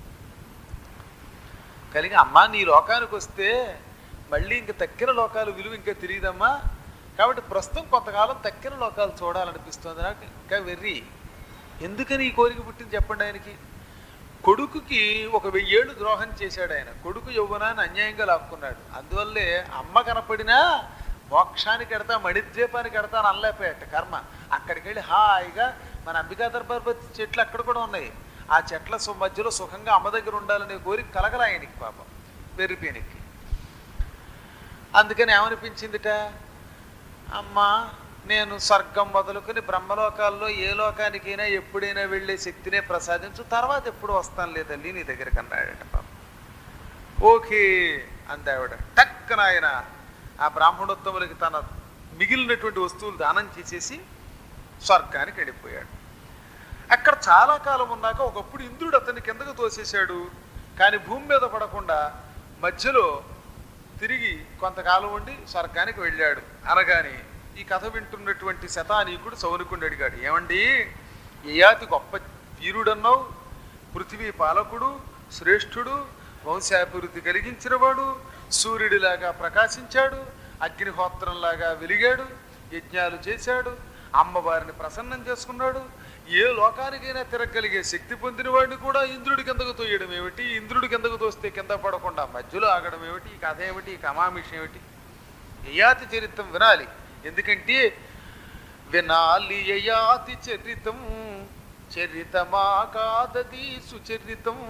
కలిగి అమ్మా నీ లోకానికి వస్తే మళ్ళీ ఇంక తక్కిన లోకాలు విలువ ఇంకా తెలియదమ్మా కాబట్టి ప్రస్తుతం కొంతకాలం తక్కిన లోకాలు చూడాలనిపిస్తుంది నాకు ఇంకా వెర్రి ఎందుకని ఈ కోరిక పుట్టింది చెప్పండి ఆయనకి కొడుకుకి ఒక వెయ్యేళ్ళు ద్రోహం చేశాడు ఆయన కొడుకు యౌవనాన్ని అన్యాయంగా లాక్కున్నాడు అందువల్లే అమ్మ కనపడినా మోక్షానికి ఎడతా మణిద్వీపానికి ఎడతా అని అనలేకపోయాట కర్మ అక్కడికి వెళ్ళి హాయిగా మన అంబికా దర్బార్ చెట్లు అక్కడ కూడా ఉన్నాయి ఆ చెట్ల సు- మధ్యలో సుఖంగా అమ్మ దగ్గర ఉండాలనే కోరిక కలగల ఆయనకి పాపం వెర్రిపేనికి అందుకని ఏమనిపించిందిట అమ్మా నేను స్వర్గం మొదలుకొని బ్రహ్మలోకాల్లో ఏ లోకానికైనా ఎప్పుడైనా వెళ్ళే శక్తినే ప్రసాదించు తర్వాత ఎప్పుడు వస్తాను లే తల్లి నీ దగ్గరికి అన్నాడట పాపం ఓకే అందావిడ టక్కన ఆయన ఆ బ్రాహ్మణోత్తములకి తన మిగిలినటువంటి వస్తువులు దానం చేసేసి స్వర్గానికి వెళ్ళిపోయాడు అక్కడ చాలా కాలం ఉన్నాక ఒకప్పుడు ఇంద్రుడు అతన్ని కిందకు తోసేశాడు కానీ భూమి మీద పడకుండా మధ్యలో తిరిగి కొంతకాలం ఉండి స్వర్గానికి వెళ్ళాడు అనగాని ఈ కథ వింటున్నటువంటి శతానీకుడు సౌనికుడు అడిగాడు ఏమండి యయాతి గొప్ప వీరుడన్నావు పృథివీ పాలకుడు శ్రేష్ఠుడు వంశాభివృద్ధి కలిగించినవాడు సూర్యుడిలాగా ప్రకాశించాడు అగ్నిహోత్రంలాగా వెలిగాడు యజ్ఞాలు చేశాడు అమ్మవారిని ప్రసన్నం చేసుకున్నాడు ఏ లోకానికైనా తిరగలిగే శక్తి పొందిన వాడిని కూడా ఇంద్రుడి కిందకు తోయడం ఏమిటి ఇంద్రుడి కిందకు తోస్తే కింద పడకుండా మధ్యలో ఆగడం ఏమిటి ఈ కథ ఏమిటి ఈ కమామిషం ఏమిటి యయాతి చరిత్రం వినాలి ఎందుకంటే వినాలి యయాతి చరితం చరితమా కాదది సుచరితం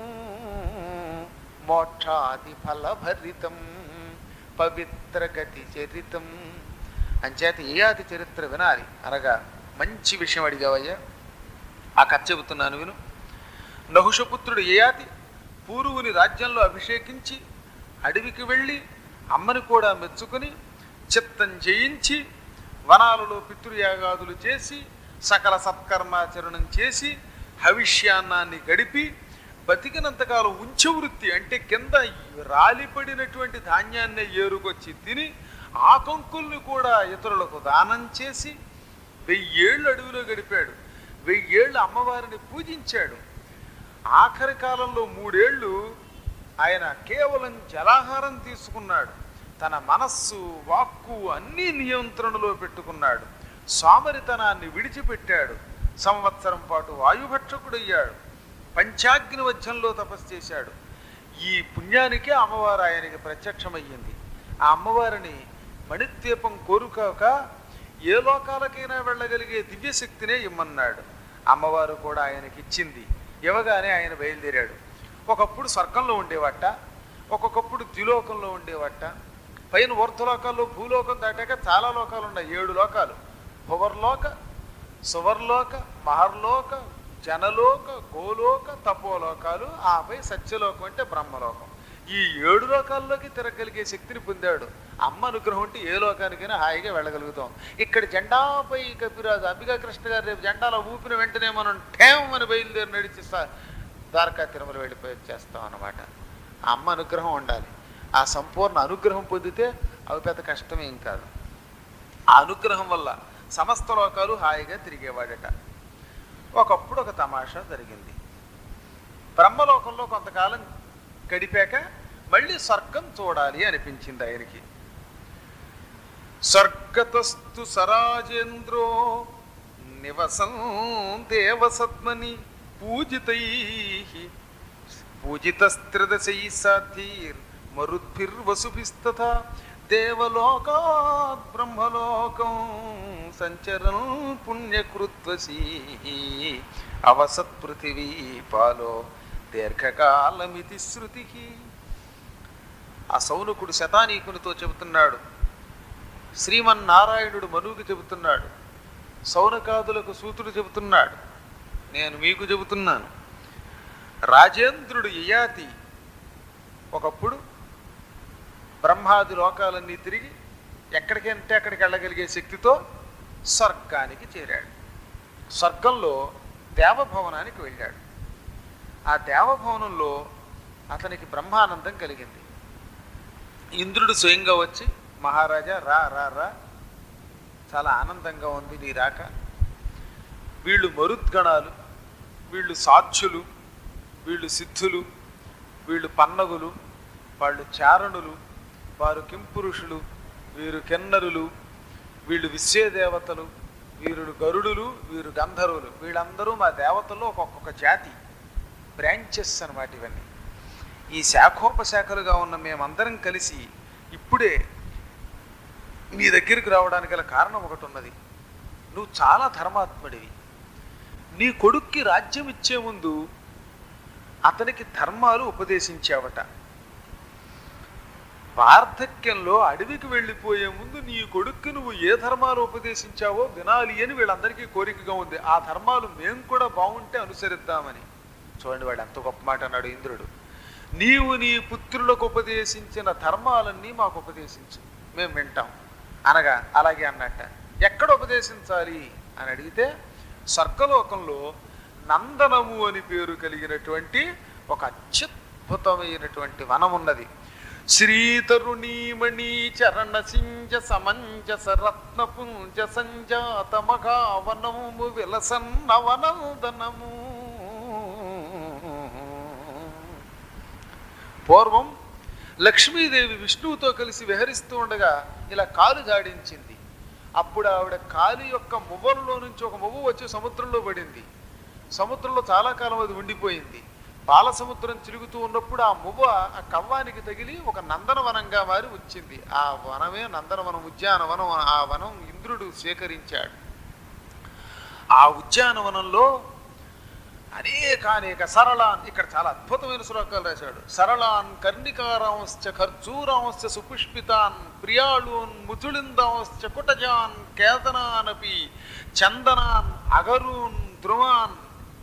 మోక్షాది ఫలభరితం పవిత్ర గతి చరితం అంచేత యయాతి చరిత్ర వినాలి అనగా మంచి విషయం అడిగావయ్యా ఆ కథ చెబుతున్నాను విను నహుషపుత్రుడు యయాతి పూర్వుని రాజ్యంలో అభిషేకించి అడవికి వెళ్ళి అమ్మని కూడా మెచ్చుకుని చిత్తం జయించి వనాలలో పితృయాగాదులు చేసి సకల సత్కర్మాచరణం చేసి హవిష్యాన్నాన్ని గడిపి బతికినంతకాలం ఉంచవృత్తి అంటే కింద రాలిపడినటువంటి ధాన్యాన్ని ఏరుకొచ్చి తిని ఆ కంకుల్ని కూడా ఇతరులకు దానం చేసి వెయ్యేళ్ళు అడవిలో గడిపాడు వెయ్యేళ్ళు అమ్మవారిని పూజించాడు ఆఖరి కాలంలో మూడేళ్ళు ఆయన కేవలం జలాహారం తీసుకున్నాడు తన మనస్సు వాక్కు అన్నీ నియంత్రణలో పెట్టుకున్నాడు సోమరితనాన్ని విడిచిపెట్టాడు సంవత్సరం పాటు వాయుభక్షకుడయ్యాడు పంచాగ్ని వధ్యంలో తపస్సు చేశాడు ఈ పుణ్యానికే అమ్మవారు ఆయనకి ప్రత్యక్షమయ్యింది ఆ అమ్మవారిని మణిద్వీపం కోరుకోక ఏ లోకాలకైనా వెళ్ళగలిగే దివ్యశక్తినే ఇమ్మన్నాడు అమ్మవారు కూడా ఆయనకి ఇచ్చింది ఇవ్వగానే ఆయన బయలుదేరాడు ఒకప్పుడు స్వర్గంలో ఉండేవట ఒక్కొక్కప్పుడు ద్విలోకంలో ఉండేవట పైన ఊర్ధ్వలోకాల్లో భూలోకం దాటాక చాలా లోకాలు ఉన్నాయి ఏడు లోకాలు భువర్లోక సువర్లోక మహర్లోక జనలోక గోలోక తపోలోకాలు ఆపై సత్యలోకం అంటే బ్రహ్మలోకం ఈ ఏడు లోకాల్లోకి తిరగలిగే శక్తిని పొందాడు అమ్మ అనుగ్రహం ఉంటే ఏ లోకానికైనా హాయిగా వెళ్ళగలుగుతాం ఇక్కడ జెండాపై కపిరాజు అంబికా కృష్ణ గారు రేపు జెండాలో ఊపిన వెంటనే మనం ఠేమ్ అని బయలుదేరి నడిచి సా- ద్వారకా తిరుమల వెళ్ళిపోయి వచ్చేస్తాం అన్నమాట ఆ అమ్మ అనుగ్రహం ఉండాలి ఆ సంపూర్ణ అనుగ్రహం పొందితే అవి పెద్ద కష్టమేం కాదు ఆ అనుగ్రహం వల్ల సమస్త లోకాలు హాయిగా తిరిగేవాడట ఒకప్పుడు ఒక తమాషా జరిగింది బ్రహ్మలోకంలో కొంతకాలం గడిపాక మళ్ళీ స్వర్గం చూడాలి అనిపించింది ఆయనకి స్వర్గతస్తు సరాజేంద్రో నివసం దేవసత్మని పూజితై పూజితస్త్రదశై సాధీర్ మరుద్భిర్వసుభిస్తథ దేవలోకాత్ బ్రహ్మలోకం సంచరన్ పుణ్యకృత్వసీ అవసత్ పృథివీ పాలో దీర్ఘకాలమితి శృతి ఆ సౌనకుడు శతానీకునితో చెబుతున్నాడు శ్రీమన్నారాయణుడు మనువుకి చెబుతున్నాడు సౌనకాదులకు సూతుడు చెబుతున్నాడు నేను మీకు చెబుతున్నాను రాజేంద్రుడు యయాతి ఒకప్పుడు బ్రహ్మాది లోకాలన్నీ తిరిగి ఎక్కడికంటే అక్కడికి వెళ్ళగలిగే శక్తితో స్వర్గానికి చేరాడు స్వర్గంలో దేవభవనానికి వెళ్ళాడు ఆ దేవభవనంలో అతనికి బ్రహ్మానందం కలిగింది ఇంద్రుడు స్వయంగా వచ్చి మహారాజా రా రా రా చాలా ఆనందంగా ఉంది నీ రాక వీళ్ళు మరుద్గణాలు వీళ్ళు సాధ్యులు వీళ్ళు సిద్ధులు వీళ్ళు పన్నగులు వాళ్ళు చారణులు వారు కింపురుషులు వీరు కిన్నరులు వీళ్ళు విశ్వేదేవతలు వీరుడు గరుడులు వీరు గంధర్వులు వీళ్ళందరూ మా దేవతల్లో ఒక్కొక్క జాతి బ్రాంచెస్ అన్నమాట ఇవన్నీ ఈ శాఖోపశాఖలుగా ఉన్న మేమందరం కలిసి ఇప్పుడే నీ దగ్గరికి రావడానికి గల కారణం ఒకటి ఉన్నది నువ్వు చాలా ధర్మాత్ముడివి నీ కొడుక్కి రాజ్యం ఇచ్చే ముందు అతనికి ధర్మాలు ఉపదేశించావట వార్ధక్యంలో అడవికి వెళ్ళిపోయే ముందు నీ కొడుక్కి నువ్వు ఏ ధర్మాలు ఉపదేశించావో వినాలి అని వీళ్ళందరికీ కోరికగా ఉంది ఆ ధర్మాలు మేము కూడా బాగుంటే అనుసరిద్దామని చూడండి వాడు ఎంత గొప్ప మాట అన్నాడు ఇంద్రుడు నీవు నీ పుత్రులకు ఉపదేశించిన ధర్మాలన్నీ మాకు ఉపదేశించు మేము వింటాం అనగా అలాగే అన్నట్ట ఎక్కడ ఉపదేశించాలి అని అడిగితే స్వర్గలోకంలో నందనము అని పేరు కలిగినటువంటి ఒక అత్యద్భుతమైనటువంటి వనం ఉన్నది శ్రీతరుణీమణి చరణ సింజ సమంజస రత్న పుంజ సంజాత మఘావనము విలసన్నవనందనము పూర్వం లక్ష్మీదేవి విష్ణువుతో కలిసి విహరిస్తూ ఉండగా ఇలా కాలు జాడించింది అప్పుడు ఆవిడ కాలు యొక్క మువ్వల్లో నుంచి ఒక మువ్వ వచ్చి సముద్రంలో పడింది సముద్రంలో చాలా కాలం అది ఉండిపోయింది పాల సముద్రం తిరుగుతూ ఉన్నప్పుడు ఆ మువ్వ ఆ కవ్వానికి తగిలి ఒక నందనవనంగా మారి వచ్చింది ఆ వనమే నందనవనం ఉద్యానవనం ఆ వనం ఇంద్రుడు స్వీకరించాడు ఆ ఉద్యానవనంలో అనేకానేక సరళాన్ ఇక్కడ చాలా అద్భుతమైన శ్లోకాలు రాశాడు సరళాన్ కర్ణికారాంశ్చ ఖర్జూరాంశ్చ సుపుష్పితాన్ ప్రియాళూన్ ముతుళిందాంశ్చ కుటజాన్ కేతనానపి చందనాన్ అగరూన్ ధ్రువాన్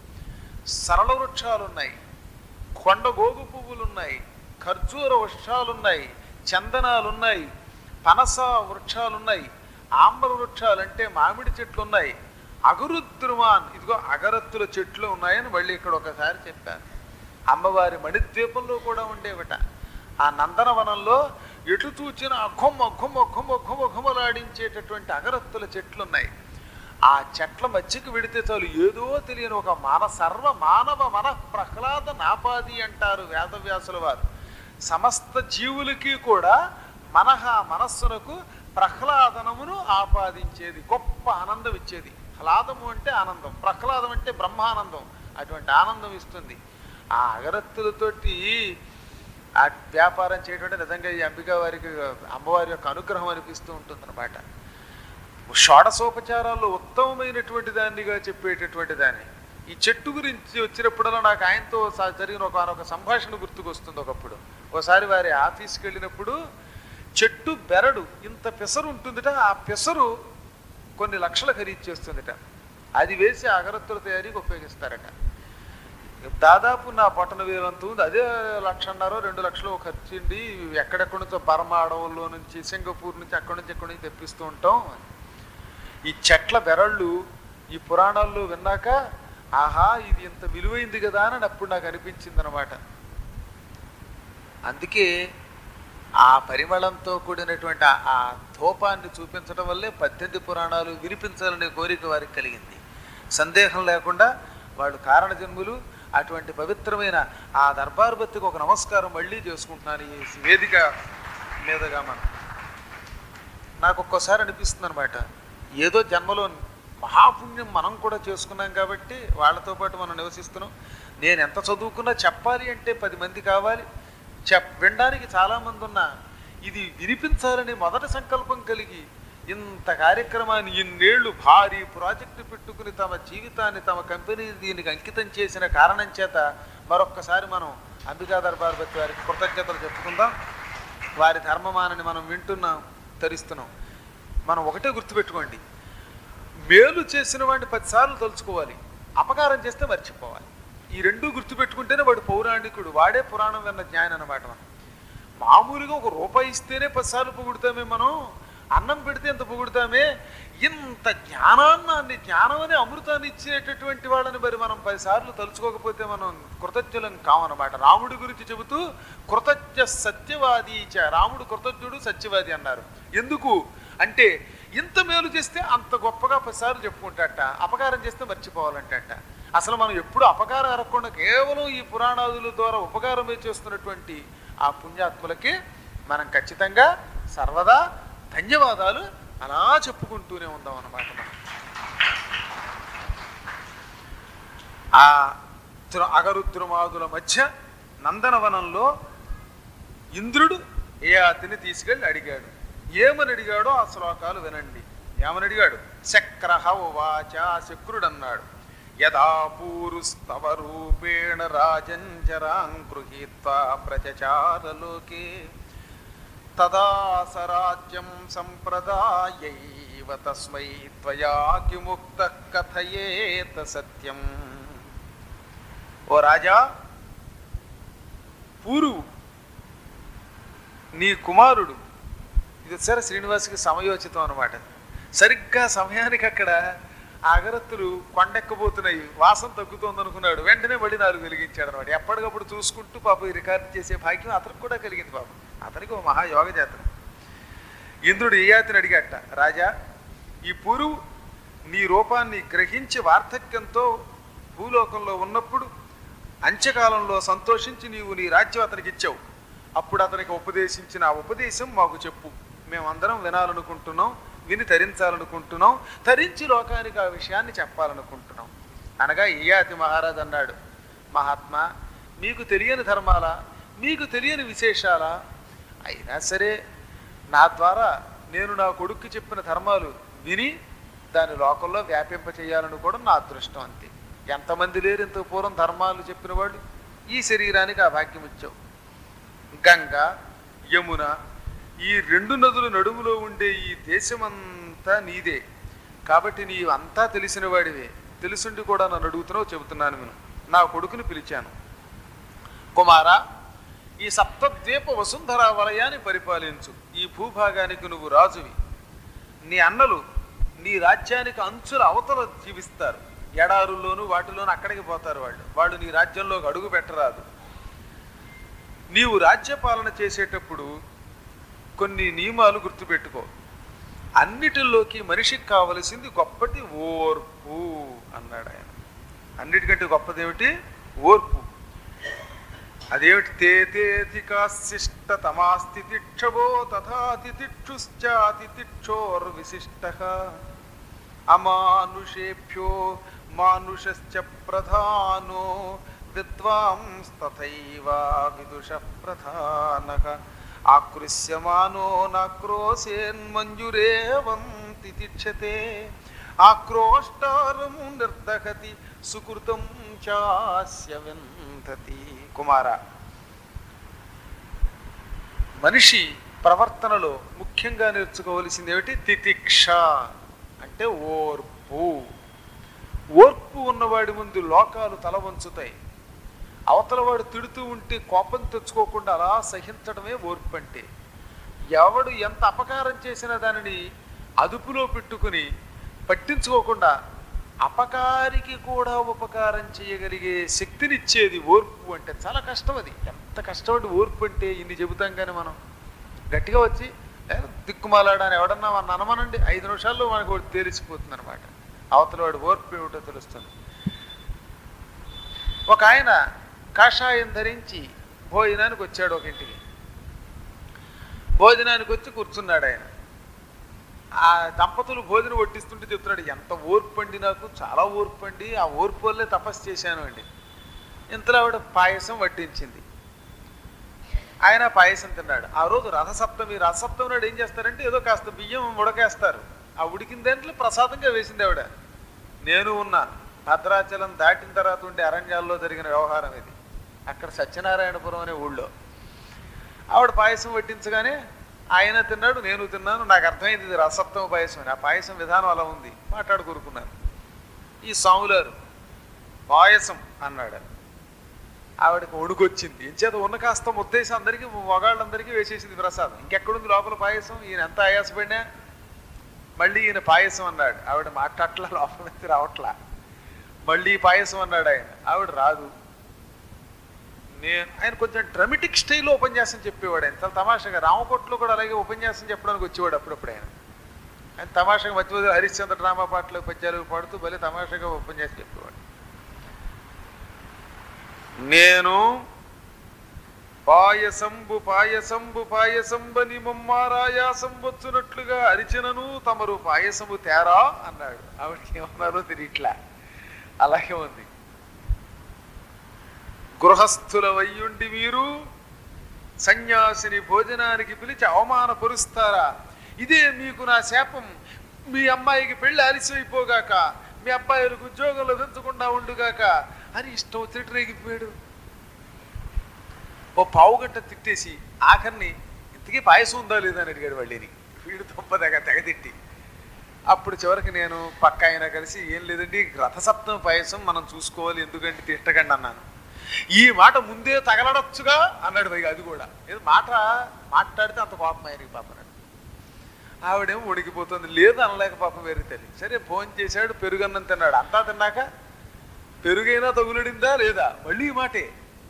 సరళ వృక్షాలున్నాయి కొండ గోగు పువ్వులున్నాయి ఖర్జూర వృక్షాలున్నాయి చందనాలున్నాయి పనస వృక్షాలున్నాయి ఆంబర వృక్షాలు అంటే మామిడి చెట్లు ఉన్నాయి అగరుద్రుమాన్ ఇదిగో అగరత్తుల చెట్లు ఉన్నాయని మళ్ళీ ఇక్కడ ఒకసారి చెప్పారు అమ్మవారి మణిద్వీపంలో కూడా ఉండేవట ఆ నందనవనంలో ఎటు చూచిన అఘుమ అఘుమ అఘుమ అఘుమ అఘుమలాడించేటటువంటి అగరత్తుల చెట్లు ఉన్నాయి ఆ చెట్ల మధ్యకి వెడితే చాలు ఏదో తెలియని ఒక మన సర్వ మానవ మన ప్రహ్లాద నాపాది అంటారు వేదవ్యాసుల వారు సమస్త జీవులకి కూడా మనహ మనస్సునకు ప్రహ్లాదనమును ఆపాదించేది గొప్ప ఆనందం ఇచ్చేది హ్లాదము అంటే ఆనందం ప్రహ్లాదం అంటే బ్రహ్మానందం అటువంటి ఆనందం ఇస్తుంది ఆ అగరత్తులతోటి ఆ వ్యాపారం చేయడం అంటే నిజంగా ఈ అంబికా వారికి అమ్మవారి యొక్క అనుగ్రహం అనిపిస్తూ ఉంటుందన్నమాట షోడసోపచారాల్లో ఉత్తమమైనటువంటి దాన్నిగా చెప్పేటటువంటి దాన్ని ఈ చెట్టు గురించి వచ్చినప్పుడల్లా నాకు ఆయనతో సా- జరిగిన ఒక ఒక సంభాషణ గుర్తుకొస్తుంది ఒకప్పుడు ఒకసారి వారి ఆఫీస్కి వెళ్ళినప్పుడు చెట్టు బెరడు ఇంత పెసరు ఉంటుందిట ఆ పెసరు కొన్ని లక్షల ఖరీదు చేస్తుందిట అది వేసి అగరత్తుల తయారీకి ఉపయోగిస్తారట దాదాపు నా బొట్టన వేలంత ఉంది అదే లక్షన్నర రెండు లక్షలు ఖర్చుండి ఎక్కడెక్కడి నుంచో బర్మా అడవుల్లో నుంచి సింగపూర్ నుంచి అక్కడి నుంచి ఎక్కడి నుంచి తెప్పిస్తూ ఉంటాం ఈ చెట్ల బెరళ్ళు ఈ పురాణాల్లో విన్నాక ఆహా ఇది ఇంత విలువైంది కదా అని అప్పుడు నాకు అనిపించింది అనమాట అందుకే ఆ పరిమళంతో కూడినటువంటి ఆ- ఆ ధూపాన్ని చూపించడం వల్లే పద్దెనిమిది పురాణాలు వినిపించాలనే కోరిక వారికి కలిగింది సందేహం లేకుండా వాళ్ళు కారణ జన్ములు అటువంటి పవిత్రమైన ఆ దర్బారు బతికి ఒక నమస్కారం మళ్ళీ చేసుకుంటున్నాను ఈ వేదిక మీదుగా మనం నాకు ఒక్కోసారి అనిపిస్తుంది అనమాట ఏదో జన్మలో మహాపుణ్యం మనం కూడా చేసుకున్నాం కాబట్టి వాళ్ళతో పాటు మనం నివసిస్తున్నాం నేను ఎంత చదువుకున్నా చెప్పాలి అంటే పది మంది కావాలి చెప్ వినడానికి చాలామంది ఉన్నా ఇది వినిపించాలని మొదటి సంకల్పం కలిగి ఇంత కార్యక్రమాన్ని ఇన్నేళ్లు భారీ ప్రాజెక్టు పెట్టుకుని తమ జీవితాన్ని తమ కంపెనీ దీనికి అంకితం చేసిన కారణం చేత మరొక్కసారి మనం అంబికా దర్బార్ బతి వారికి కృతజ్ఞతలు చెప్పుకుందాం వారి ధర్మమానని మనం వింటున్నాం తరిస్తున్నాం మనం ఒకటే గుర్తుపెట్టుకోండి మేలు చేసిన వాడిని పదిసార్లు తలుచుకోవాలి అపకారం చేస్తే మర్చిపోవాలి ఈ రెండు గుర్తుపెట్టుకుంటేనే వాడు పౌరాణికుడు వాడే పురాణం విన్న జ్ఞానం అన్నమాట మనం మామూలుగా ఒక రూపాయి ఇస్తేనే పదిసార్లు పొగుడుతామే మనం అన్నం పెడితే ఎంత పొగుడుతామే ఇంత జ్ఞానాన్ని జ్ఞానం అనే అమృతాన్ని ఇచ్చేటటువంటి వాళ్ళని మరి మనం పదిసార్లు తలుచుకోకపోతే మనం కృతజ్ఞులం కామన్నమాట రాముడి గురించి చెబుతూ కృతజ్ఞ సత్యవాది చ రాముడు కృతజ్ఞుడు సత్యవాది అన్నారు ఎందుకు అంటే ఇంత మేలు చేస్తే అంత గొప్పగా పదిసార్లు చెప్పుకుంటాట అపకారం చేస్తే మర్చిపోవాలంటట అసలు మనం ఎప్పుడు అపకారం అరగకుండా కేవలం ఈ పురాణాదుల ద్వారా ఉపకారమే చేస్తున్నటువంటి ఆ పుణ్యాత్ములకి మనం ఖచ్చితంగా సర్వదా ధన్యవాదాలు అలా చెప్పుకుంటూనే ఉందాం అన్నమాట మనం ఆ త్ర- అగరుద్రుమాదుల మధ్య నందనవనంలో ఇంద్రుడు ఏ అతిని తీసుకెళ్ళి అడిగాడు ఏమని అడిగాడో ఆ శ్లోకాలు వినండి ఏమని అడిగాడు చక్రహ ఉవాచ శక్రుడు అన్నాడు యదా పూరుస్తవ రూపేణ రాజంజరాం గృహీత్వా ప్రచచారలోకే తదా సరాజ్యం సంప్రదాయైవ తస్మై త్వయా కిముక్త కథయేత సత్యం ఓ రాజా పూరు నీ కుమారుడు ఇది సరే శ్రీనివాసుకి సమయోచితం అనమాట సరిగ్గా సమయానికి అక్కడ అగరత్తులు కొండెక్కబోతున్నాయి వాసన తగ్గుతోంది అనుకున్నాడు వెంటనే మళ్ళీ నాలుగు వెలిగించాడు అనమాట ఎప్పటికప్పుడు చూసుకుంటూ పాపం ఈ రికార్డు చేసే భాగ్యం అతనికి కూడా కలిగింది పాపం అతనికి ఒక మహాయోగ జాతరం ఇంద్రుడు ఏయాతిని అడిగట రాజా ఈ పురువు నీ రూపాన్ని గ్రహించి వార్ధక్యంతో భూలోకంలో ఉన్నప్పుడు అంత్యకాలంలో సంతోషించి నీవు నీ రాజ్యం అతనికి ఇచ్చావు అప్పుడు అతనికి ఉపదేశించిన ఆ ఉపదేశం మాకు చెప్పు మేమందరం వినాలనుకుంటున్నాం విని తరించాలనుకుంటున్నాం తరించి లోకానికి ఆ విషయాన్ని చెప్పాలనుకుంటున్నాం అనగా ఇయాతి మహారాజ్ అన్నాడు మహాత్మా మీకు తెలియని ధర్మాలా మీకు తెలియని విశేషాలా అయినా సరే నా ద్వారా నేను నా కొడుక్కి చెప్పిన ధర్మాలు విని దాని లోకంలో వ్యాపింప చేయాలనుకోవడం నా అదృష్టం అంతే ఎంతమంది లేరు ఇంత పూర్వం ధర్మాలు చెప్పిన వాళ్ళు ఈ శరీరానికి ఆ భాగ్యం ఇచ్చావు గంగ యమున ఈ రెండు నదుల నడుములో ఉండే ఈ దేశమంతా నీదే కాబట్టి నీ అంతా తెలిసిన వాడివే తెలుసుండి కూడా నన్ను అడుగుతున్నావు చెబుతున్నాను నేను నా కొడుకుని పిలిచాను కుమారా ఈ సప్తద్వీప వసుంధర వలయాన్ని పరిపాలించు ఈ భూభాగానికి నువ్వు రాజువి నీ అన్నలు నీ రాజ్యానికి అంచుల అవతల జీవిస్తారు ఎడారుల్లోనూ వాటిలోనూ అక్కడికి పోతారు వాళ్ళు వాళ్ళు నీ రాజ్యంలోకి అడుగు పెట్టరాదు నీవు రాజ్యపాలన చేసేటప్పుడు కొన్ని నియమాలు గుర్తుపెట్టుకో అన్నిటిలోకి మనిషికి కావలసింది గొప్పటి ఓర్పు అన్నాడు ఆయన అన్నిటికంటే గొప్పది ఏమిటి ఓర్పు అదేమిటి తే తేధికాశిష్ట తమాస్థితిక్షవో తథా తితిక్షుశ్చాతితిక్షోర్విశిష్ట అమానుషేభ్యో మానుషశ్చ ప్రధానో విద్వాంస్తథైవ విదుష ప్రధానః ఆకృష్యమానో నాక్రోశేన్మంజురేవం తితిక్షతే ఆక్రోష్టారం నిర్దహతి సుకృతం చాస్య విందతి కుమార మనిషి ప్రవర్తనలో ముఖ్యంగా నేర్చుకోవలసింది ఏమిటి తితిక్ష అంటే ఓర్పు ఓర్పు ఉన్నవాడి ముందు లోకాలు తల వంచుతాయి అవతల వాడు తిడుతూ ఉంటే కోపం తెచ్చుకోకుండా అలా సహించడమే ఓర్పు అంటే ఎవడు ఎంత అపకారం చేసినా దానిని అదుపులో పెట్టుకుని పట్టించుకోకుండా అపకారికి కూడా ఉపకారం చేయగలిగే శక్తినిచ్చేది ఓర్పు అంటే చాలా కష్టం అది ఎంత కష్టపడి ఓర్పు అంటే ఇన్ని చెబుతాం కానీ మనం గట్టిగా వచ్చి "ఏ, దిక్కుమాలాడని ఎవడన్నా మన అనమనండి ఐదు నిమిషాల్లో మనకు ఒకటి తేలిసిపోతుంది అనమాట అవతల వాడు ఓర్పు ఏమిటో తెలుస్తుంది ఒక ఆయన కాషాయం ధరించి భోజనానికి వచ్చాడు ఒక ఇంటికి భోజనానికి వచ్చి కూర్చున్నాడు ఆయన ఆ దంపతులు భోజనం వడ్డిస్తుంటే చెప్తున్నాడు ఎంత ఓర్పు అండి నాకు చాలా ఓర్పు అండి ఆ ఓర్పు వల్లే తపస్సు చేశాను అండి ఇంతలో ఆవిడ పాయసం వడ్డించింది ఆయన పాయసం తిన్నాడు ఆ రోజు రథసప్తమి రథసప్తమి నాడు ఏం చేస్తారంటే ఏదో కాస్త బియ్యం ఉడకేస్తారు ఆ ఉడికిన దాంట్లో ప్రసాదంగా వేసింది ఆవిడ నేను ఉన్నా భద్రాచలం దాటిన తర్వాత ఉండే అరణ్యాల్లో జరిగిన వ్యవహారం ఇది అక్కడ సత్యనారాయణపురం అనే ఊళ్ళో ఆవిడ పాయసం వడ్డించగానే ఆయన తిన్నాడు నేను తిన్నాను నాకు అర్థమైంది ఇది రసప్తమ పాయసం అని ఆ పాయసం విధానం అలా ఉంది మాట్లాడుకూరుకున్నాను ఈ స్వాములారు పాయసం అన్నాడు ఆవిడకి ఒడుకొచ్చింది ఎంచేత ఉన్న కాస్త ముద్దేసి అందరికీ మగాళ్ళందరికీ వేసేసింది ప్రసాదం ఇంకెక్కడుంది లోపల పాయసం ఈయన ఎంత ఆయాసపడినా మళ్ళీ ఈయన పాయసం అన్నాడు ఆవిడ మాట్లాడట్లా లోపల నుంచి రావట్లా మళ్ళీ పాయసం అన్నాడు ఆయన ఆవిడ రాదు నేను ఆయన కొంచెం డ్రమటిక్ స్టైల్లో ఉపన్యాసం చెప్పేవాడు ఆయన చాలా తమాషాగా రామకోట్లో కూడా అలాగే ఉపన్యాసం చెప్పడానికి వచ్చేవాడు అప్పుడప్పుడు ఆయన ఆయన తమాషాగా మధ్య మధ్యలో హరిశ్చంద్ర డ్రామా పాటలు పద్యాలు పాడుతూ భలే తమాషాగా ఉపన్యాసం చెప్పేవాడు నేను పాయసంబు పాయసంబు పాయసంబని మమ్మారాయాసం వచ్చునట్లుగా అరిచినను తమరు పాయసము తేరా అన్నాడు ఆవిడకి ఏమన్నారో తెలియట్లా అలాగే ఉంది గృహస్థుల వయ్యుండి మీరు సన్యాసిని భోజనానికి పిలిచి అవమానపరుస్తారా ఇదే మీకు నా శాపం మీ అమ్మాయికి పెళ్లి ఆలస్యమైపోగాక మీ అబ్బాయిలకు ఉద్యోగం లభించకుండా ఉండుగాక అని ఇష్టం వచ్చినట్టు రేగిపోయాడు ఓ పావు గంట తిట్టేసి ఆఖరిని ఇంతకీ పాయసం ఉందా లేదా అని అడిగాడు వాళ్ళని వీడు తొంప తెగ తెగ తిట్టి అప్పుడు చివరికి నేను పక్క ఆయన కలిసి ఏం లేదండి రథసప్తమ పాయసం మనం చూసుకోవాలి ఎందుకంటే తిట్టకండి అన్నాను ఈ మాట ముందే తగలడొచ్చుగా అన్నాడు పైగా అది కూడా ఏదో మాట మాట్లాడితే అంత కోపం ఆయనకి పాప అన్నాడు ఆవిడేమో ఉడికిపోతుంది లేదు అనలేక పాపం వేరే తల్లి సరే ఫోన్ చేశాడు పెరుగన్నం తిన్నాడు అంతా తిన్నాక పెరుగైనా తగులడిందా లేదా మళ్ళీ ఈ మాటే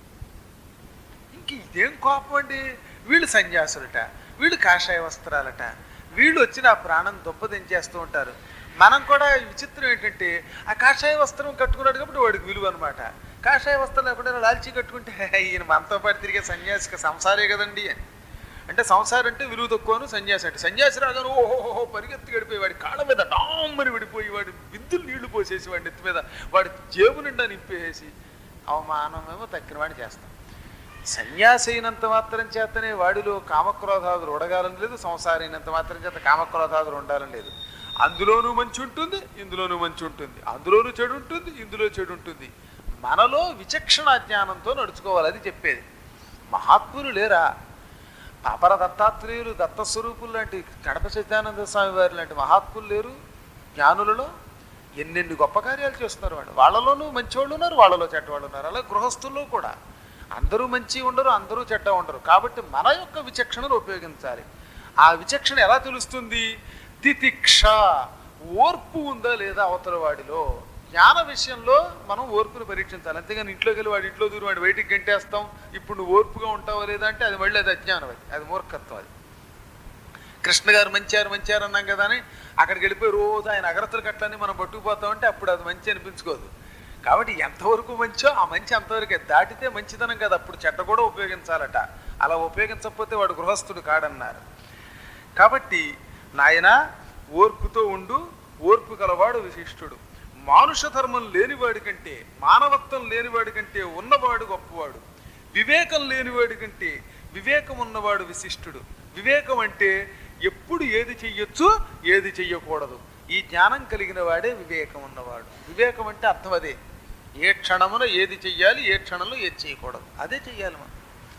ఇంక ఇదేం కోపం అండి వీళ్ళు సన్యాసులట వీళ్ళు కాషాయ వస్త్రాలట వీళ్ళు వచ్చి నా ప్రాణం దొప్పదించేస్తూ ఉంటారు మనం కూడా విచిత్రం ఏంటంటే ఆ కాషాయ వస్త్రం కట్టుకున్నాడు కాబట్టి వాడికి విలువ అనమాట కాషాయ వస్త్రం లేకుండా లాల్చీ కట్టుకుంటే ఈయన మనతో పాటు తిరిగే సన్యాసికి సంసారే కదండి అని అంటే సంసారం అంటే విలువ తక్కువను సన్యాసి అంటే సన్యాసి రాగాను ఓహోహో పరిగెత్తి గడిపోయి వాడి కాళ్ళ మీద డామ్మని విడిపోయి వాడి బిందులు నీళ్లు పోసేసి వాడి నెత్తి మీద వాడి జేబు నిండా నింపేసి అవమానమేమో తక్కిన వాడిని చేస్తాం సన్యాసి అయినంత మాత్రం చేతనే వాడిలో కామక్రోధాదులు ఉడగాలని లేదు సంసారం అయినంత మాత్రం చేత కామక్రోధాదులు ఉండాలని లేదు అందులోనూ మంచి ఉంటుంది ఇందులోనూ మంచి ఉంటుంది అందులోనూ చెడు ఉంటుంది ఇందులో చెడు ఉంటుంది మనలో విచక్షణ జ్ఞానంతో నడుచుకోవాలి అది చెప్పేది మహాత్ములు లేరా పాపర దత్తాత్రేయులు దత్తస్వరూపులు లాంటి కడప సత్యానంద స్వామి వారి లాంటి మహాత్ములు లేరు జ్ఞానులలో ఎన్నెన్ని గొప్ప కార్యాలు చేస్తున్నారు వాళ్ళు వాళ్ళలోనూ మంచివాళ్ళు ఉన్నారు వాళ్ళలో చెడ్డవాళ్ళు ఉన్నారు అలా గృహస్థుల్లో కూడా అందరూ మంచి ఉండరు అందరూ చెడ్డ ఉండరు కాబట్టి మన యొక్క విచక్షణను ఉపయోగించాలి ఆ విచక్షణ ఎలా తెలుస్తుంది తితిక్ష ఓర్పు ఉందా లేదా అవతల వాడిలో జ్ఞాన విషయంలో మనం ఓర్పును పరీక్షించాలి అంతేగాని ఇంట్లోకి వెళ్ళి వాడి ఇంట్లో దూరం వాడి బయటికి గంటేస్తాం ఇప్పుడు నువ్వు ఓర్పుగా ఉంటావా లేదా అంటే అది మళ్ళీ అది అజ్ఞానం అది అది మూర్ఖత్వం అది కృష్ణ గారు మంచారు మంచారు అన్నాం కదా అని అక్కడికి వెళ్ళిపోయి రోజు ఆయన అగరతలు కట్లని మనం పట్టుకుపోతామంటే అప్పుడు అది మంచి అనిపించుకోదు కాబట్టి ఎంతవరకు మంచో ఆ మంచి అంతవరకే దాటితే మంచిదనం కదా అప్పుడు చెడ్డ కూడా ఉపయోగించాలట అలా ఉపయోగించకపోతే వాడు గృహస్థుడు కాడన్నారు కాబట్టి నాయన ఓర్పుతో ఉండు ఓర్పు గలవాడు విశిష్టుడు మానుష ధర్మం లేనివాడి కంటే మానవత్వం లేనివాడి కంటే ఉన్నవాడు గొప్పవాడు వివేకం లేనివాడి కంటే వివేకం ఉన్నవాడు విశిష్టుడు వివేకం అంటే ఎప్పుడు ఏది చెయ్యొచ్చు ఏది చెయ్యకూడదు ఈ జ్ఞానం కలిగిన వాడే వివేకం ఉన్నవాడు వివేకం అంటే అర్థం అదే ఏ క్షణమున ఏది చెయ్యాలి ఏ క్షణంలో ఏది చేయకూడదు అదే చెయ్యాలి మనం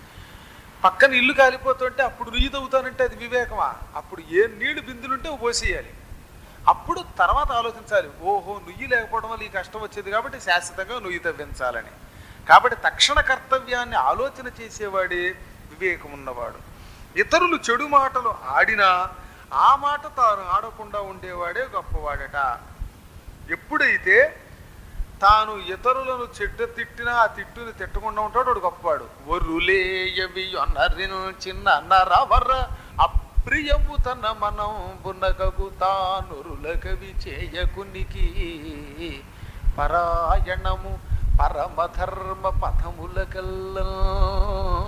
పక్కన ఇల్లు కాలిపోతుంటే అప్పుడు నుయ్యి తవ్వుతానంటే అది వివేకమా అప్పుడు ఏ నీళ్లు బిందులుంటే పోసేయాలి అప్పుడు తర్వాత ఆలోచించాలి ఓహో నుయ్యి లేకపోవడం వల్ల ఈ కష్టం వచ్చేది కాబట్టి శాశ్వతంగా నుయ్యి తవ్వించాలని కాబట్టి తక్షణ కర్తవ్యాన్ని ఆలోచన చేసేవాడే వివేకం ఉన్నవాడు ఇతరులు చెడు మాటలు ఆడినా ఆ మాట తాను ఆడకుండా ఉండేవాడే గొప్పవాడట ఎప్పుడైతే తాను ఇతరులను చెడ్డ తిట్టినా ఆ తిట్టుని తిట్టకుండా ఉంటాడు వాడు గొప్పవాడు ఒరులేయవి అన్నరిను చిన్న అన్నరవర్ర అప్రియము తన మనం బునకకు తానురులకవి చేయకునికి పరాయణము పరమధర్మ పథములకల్లా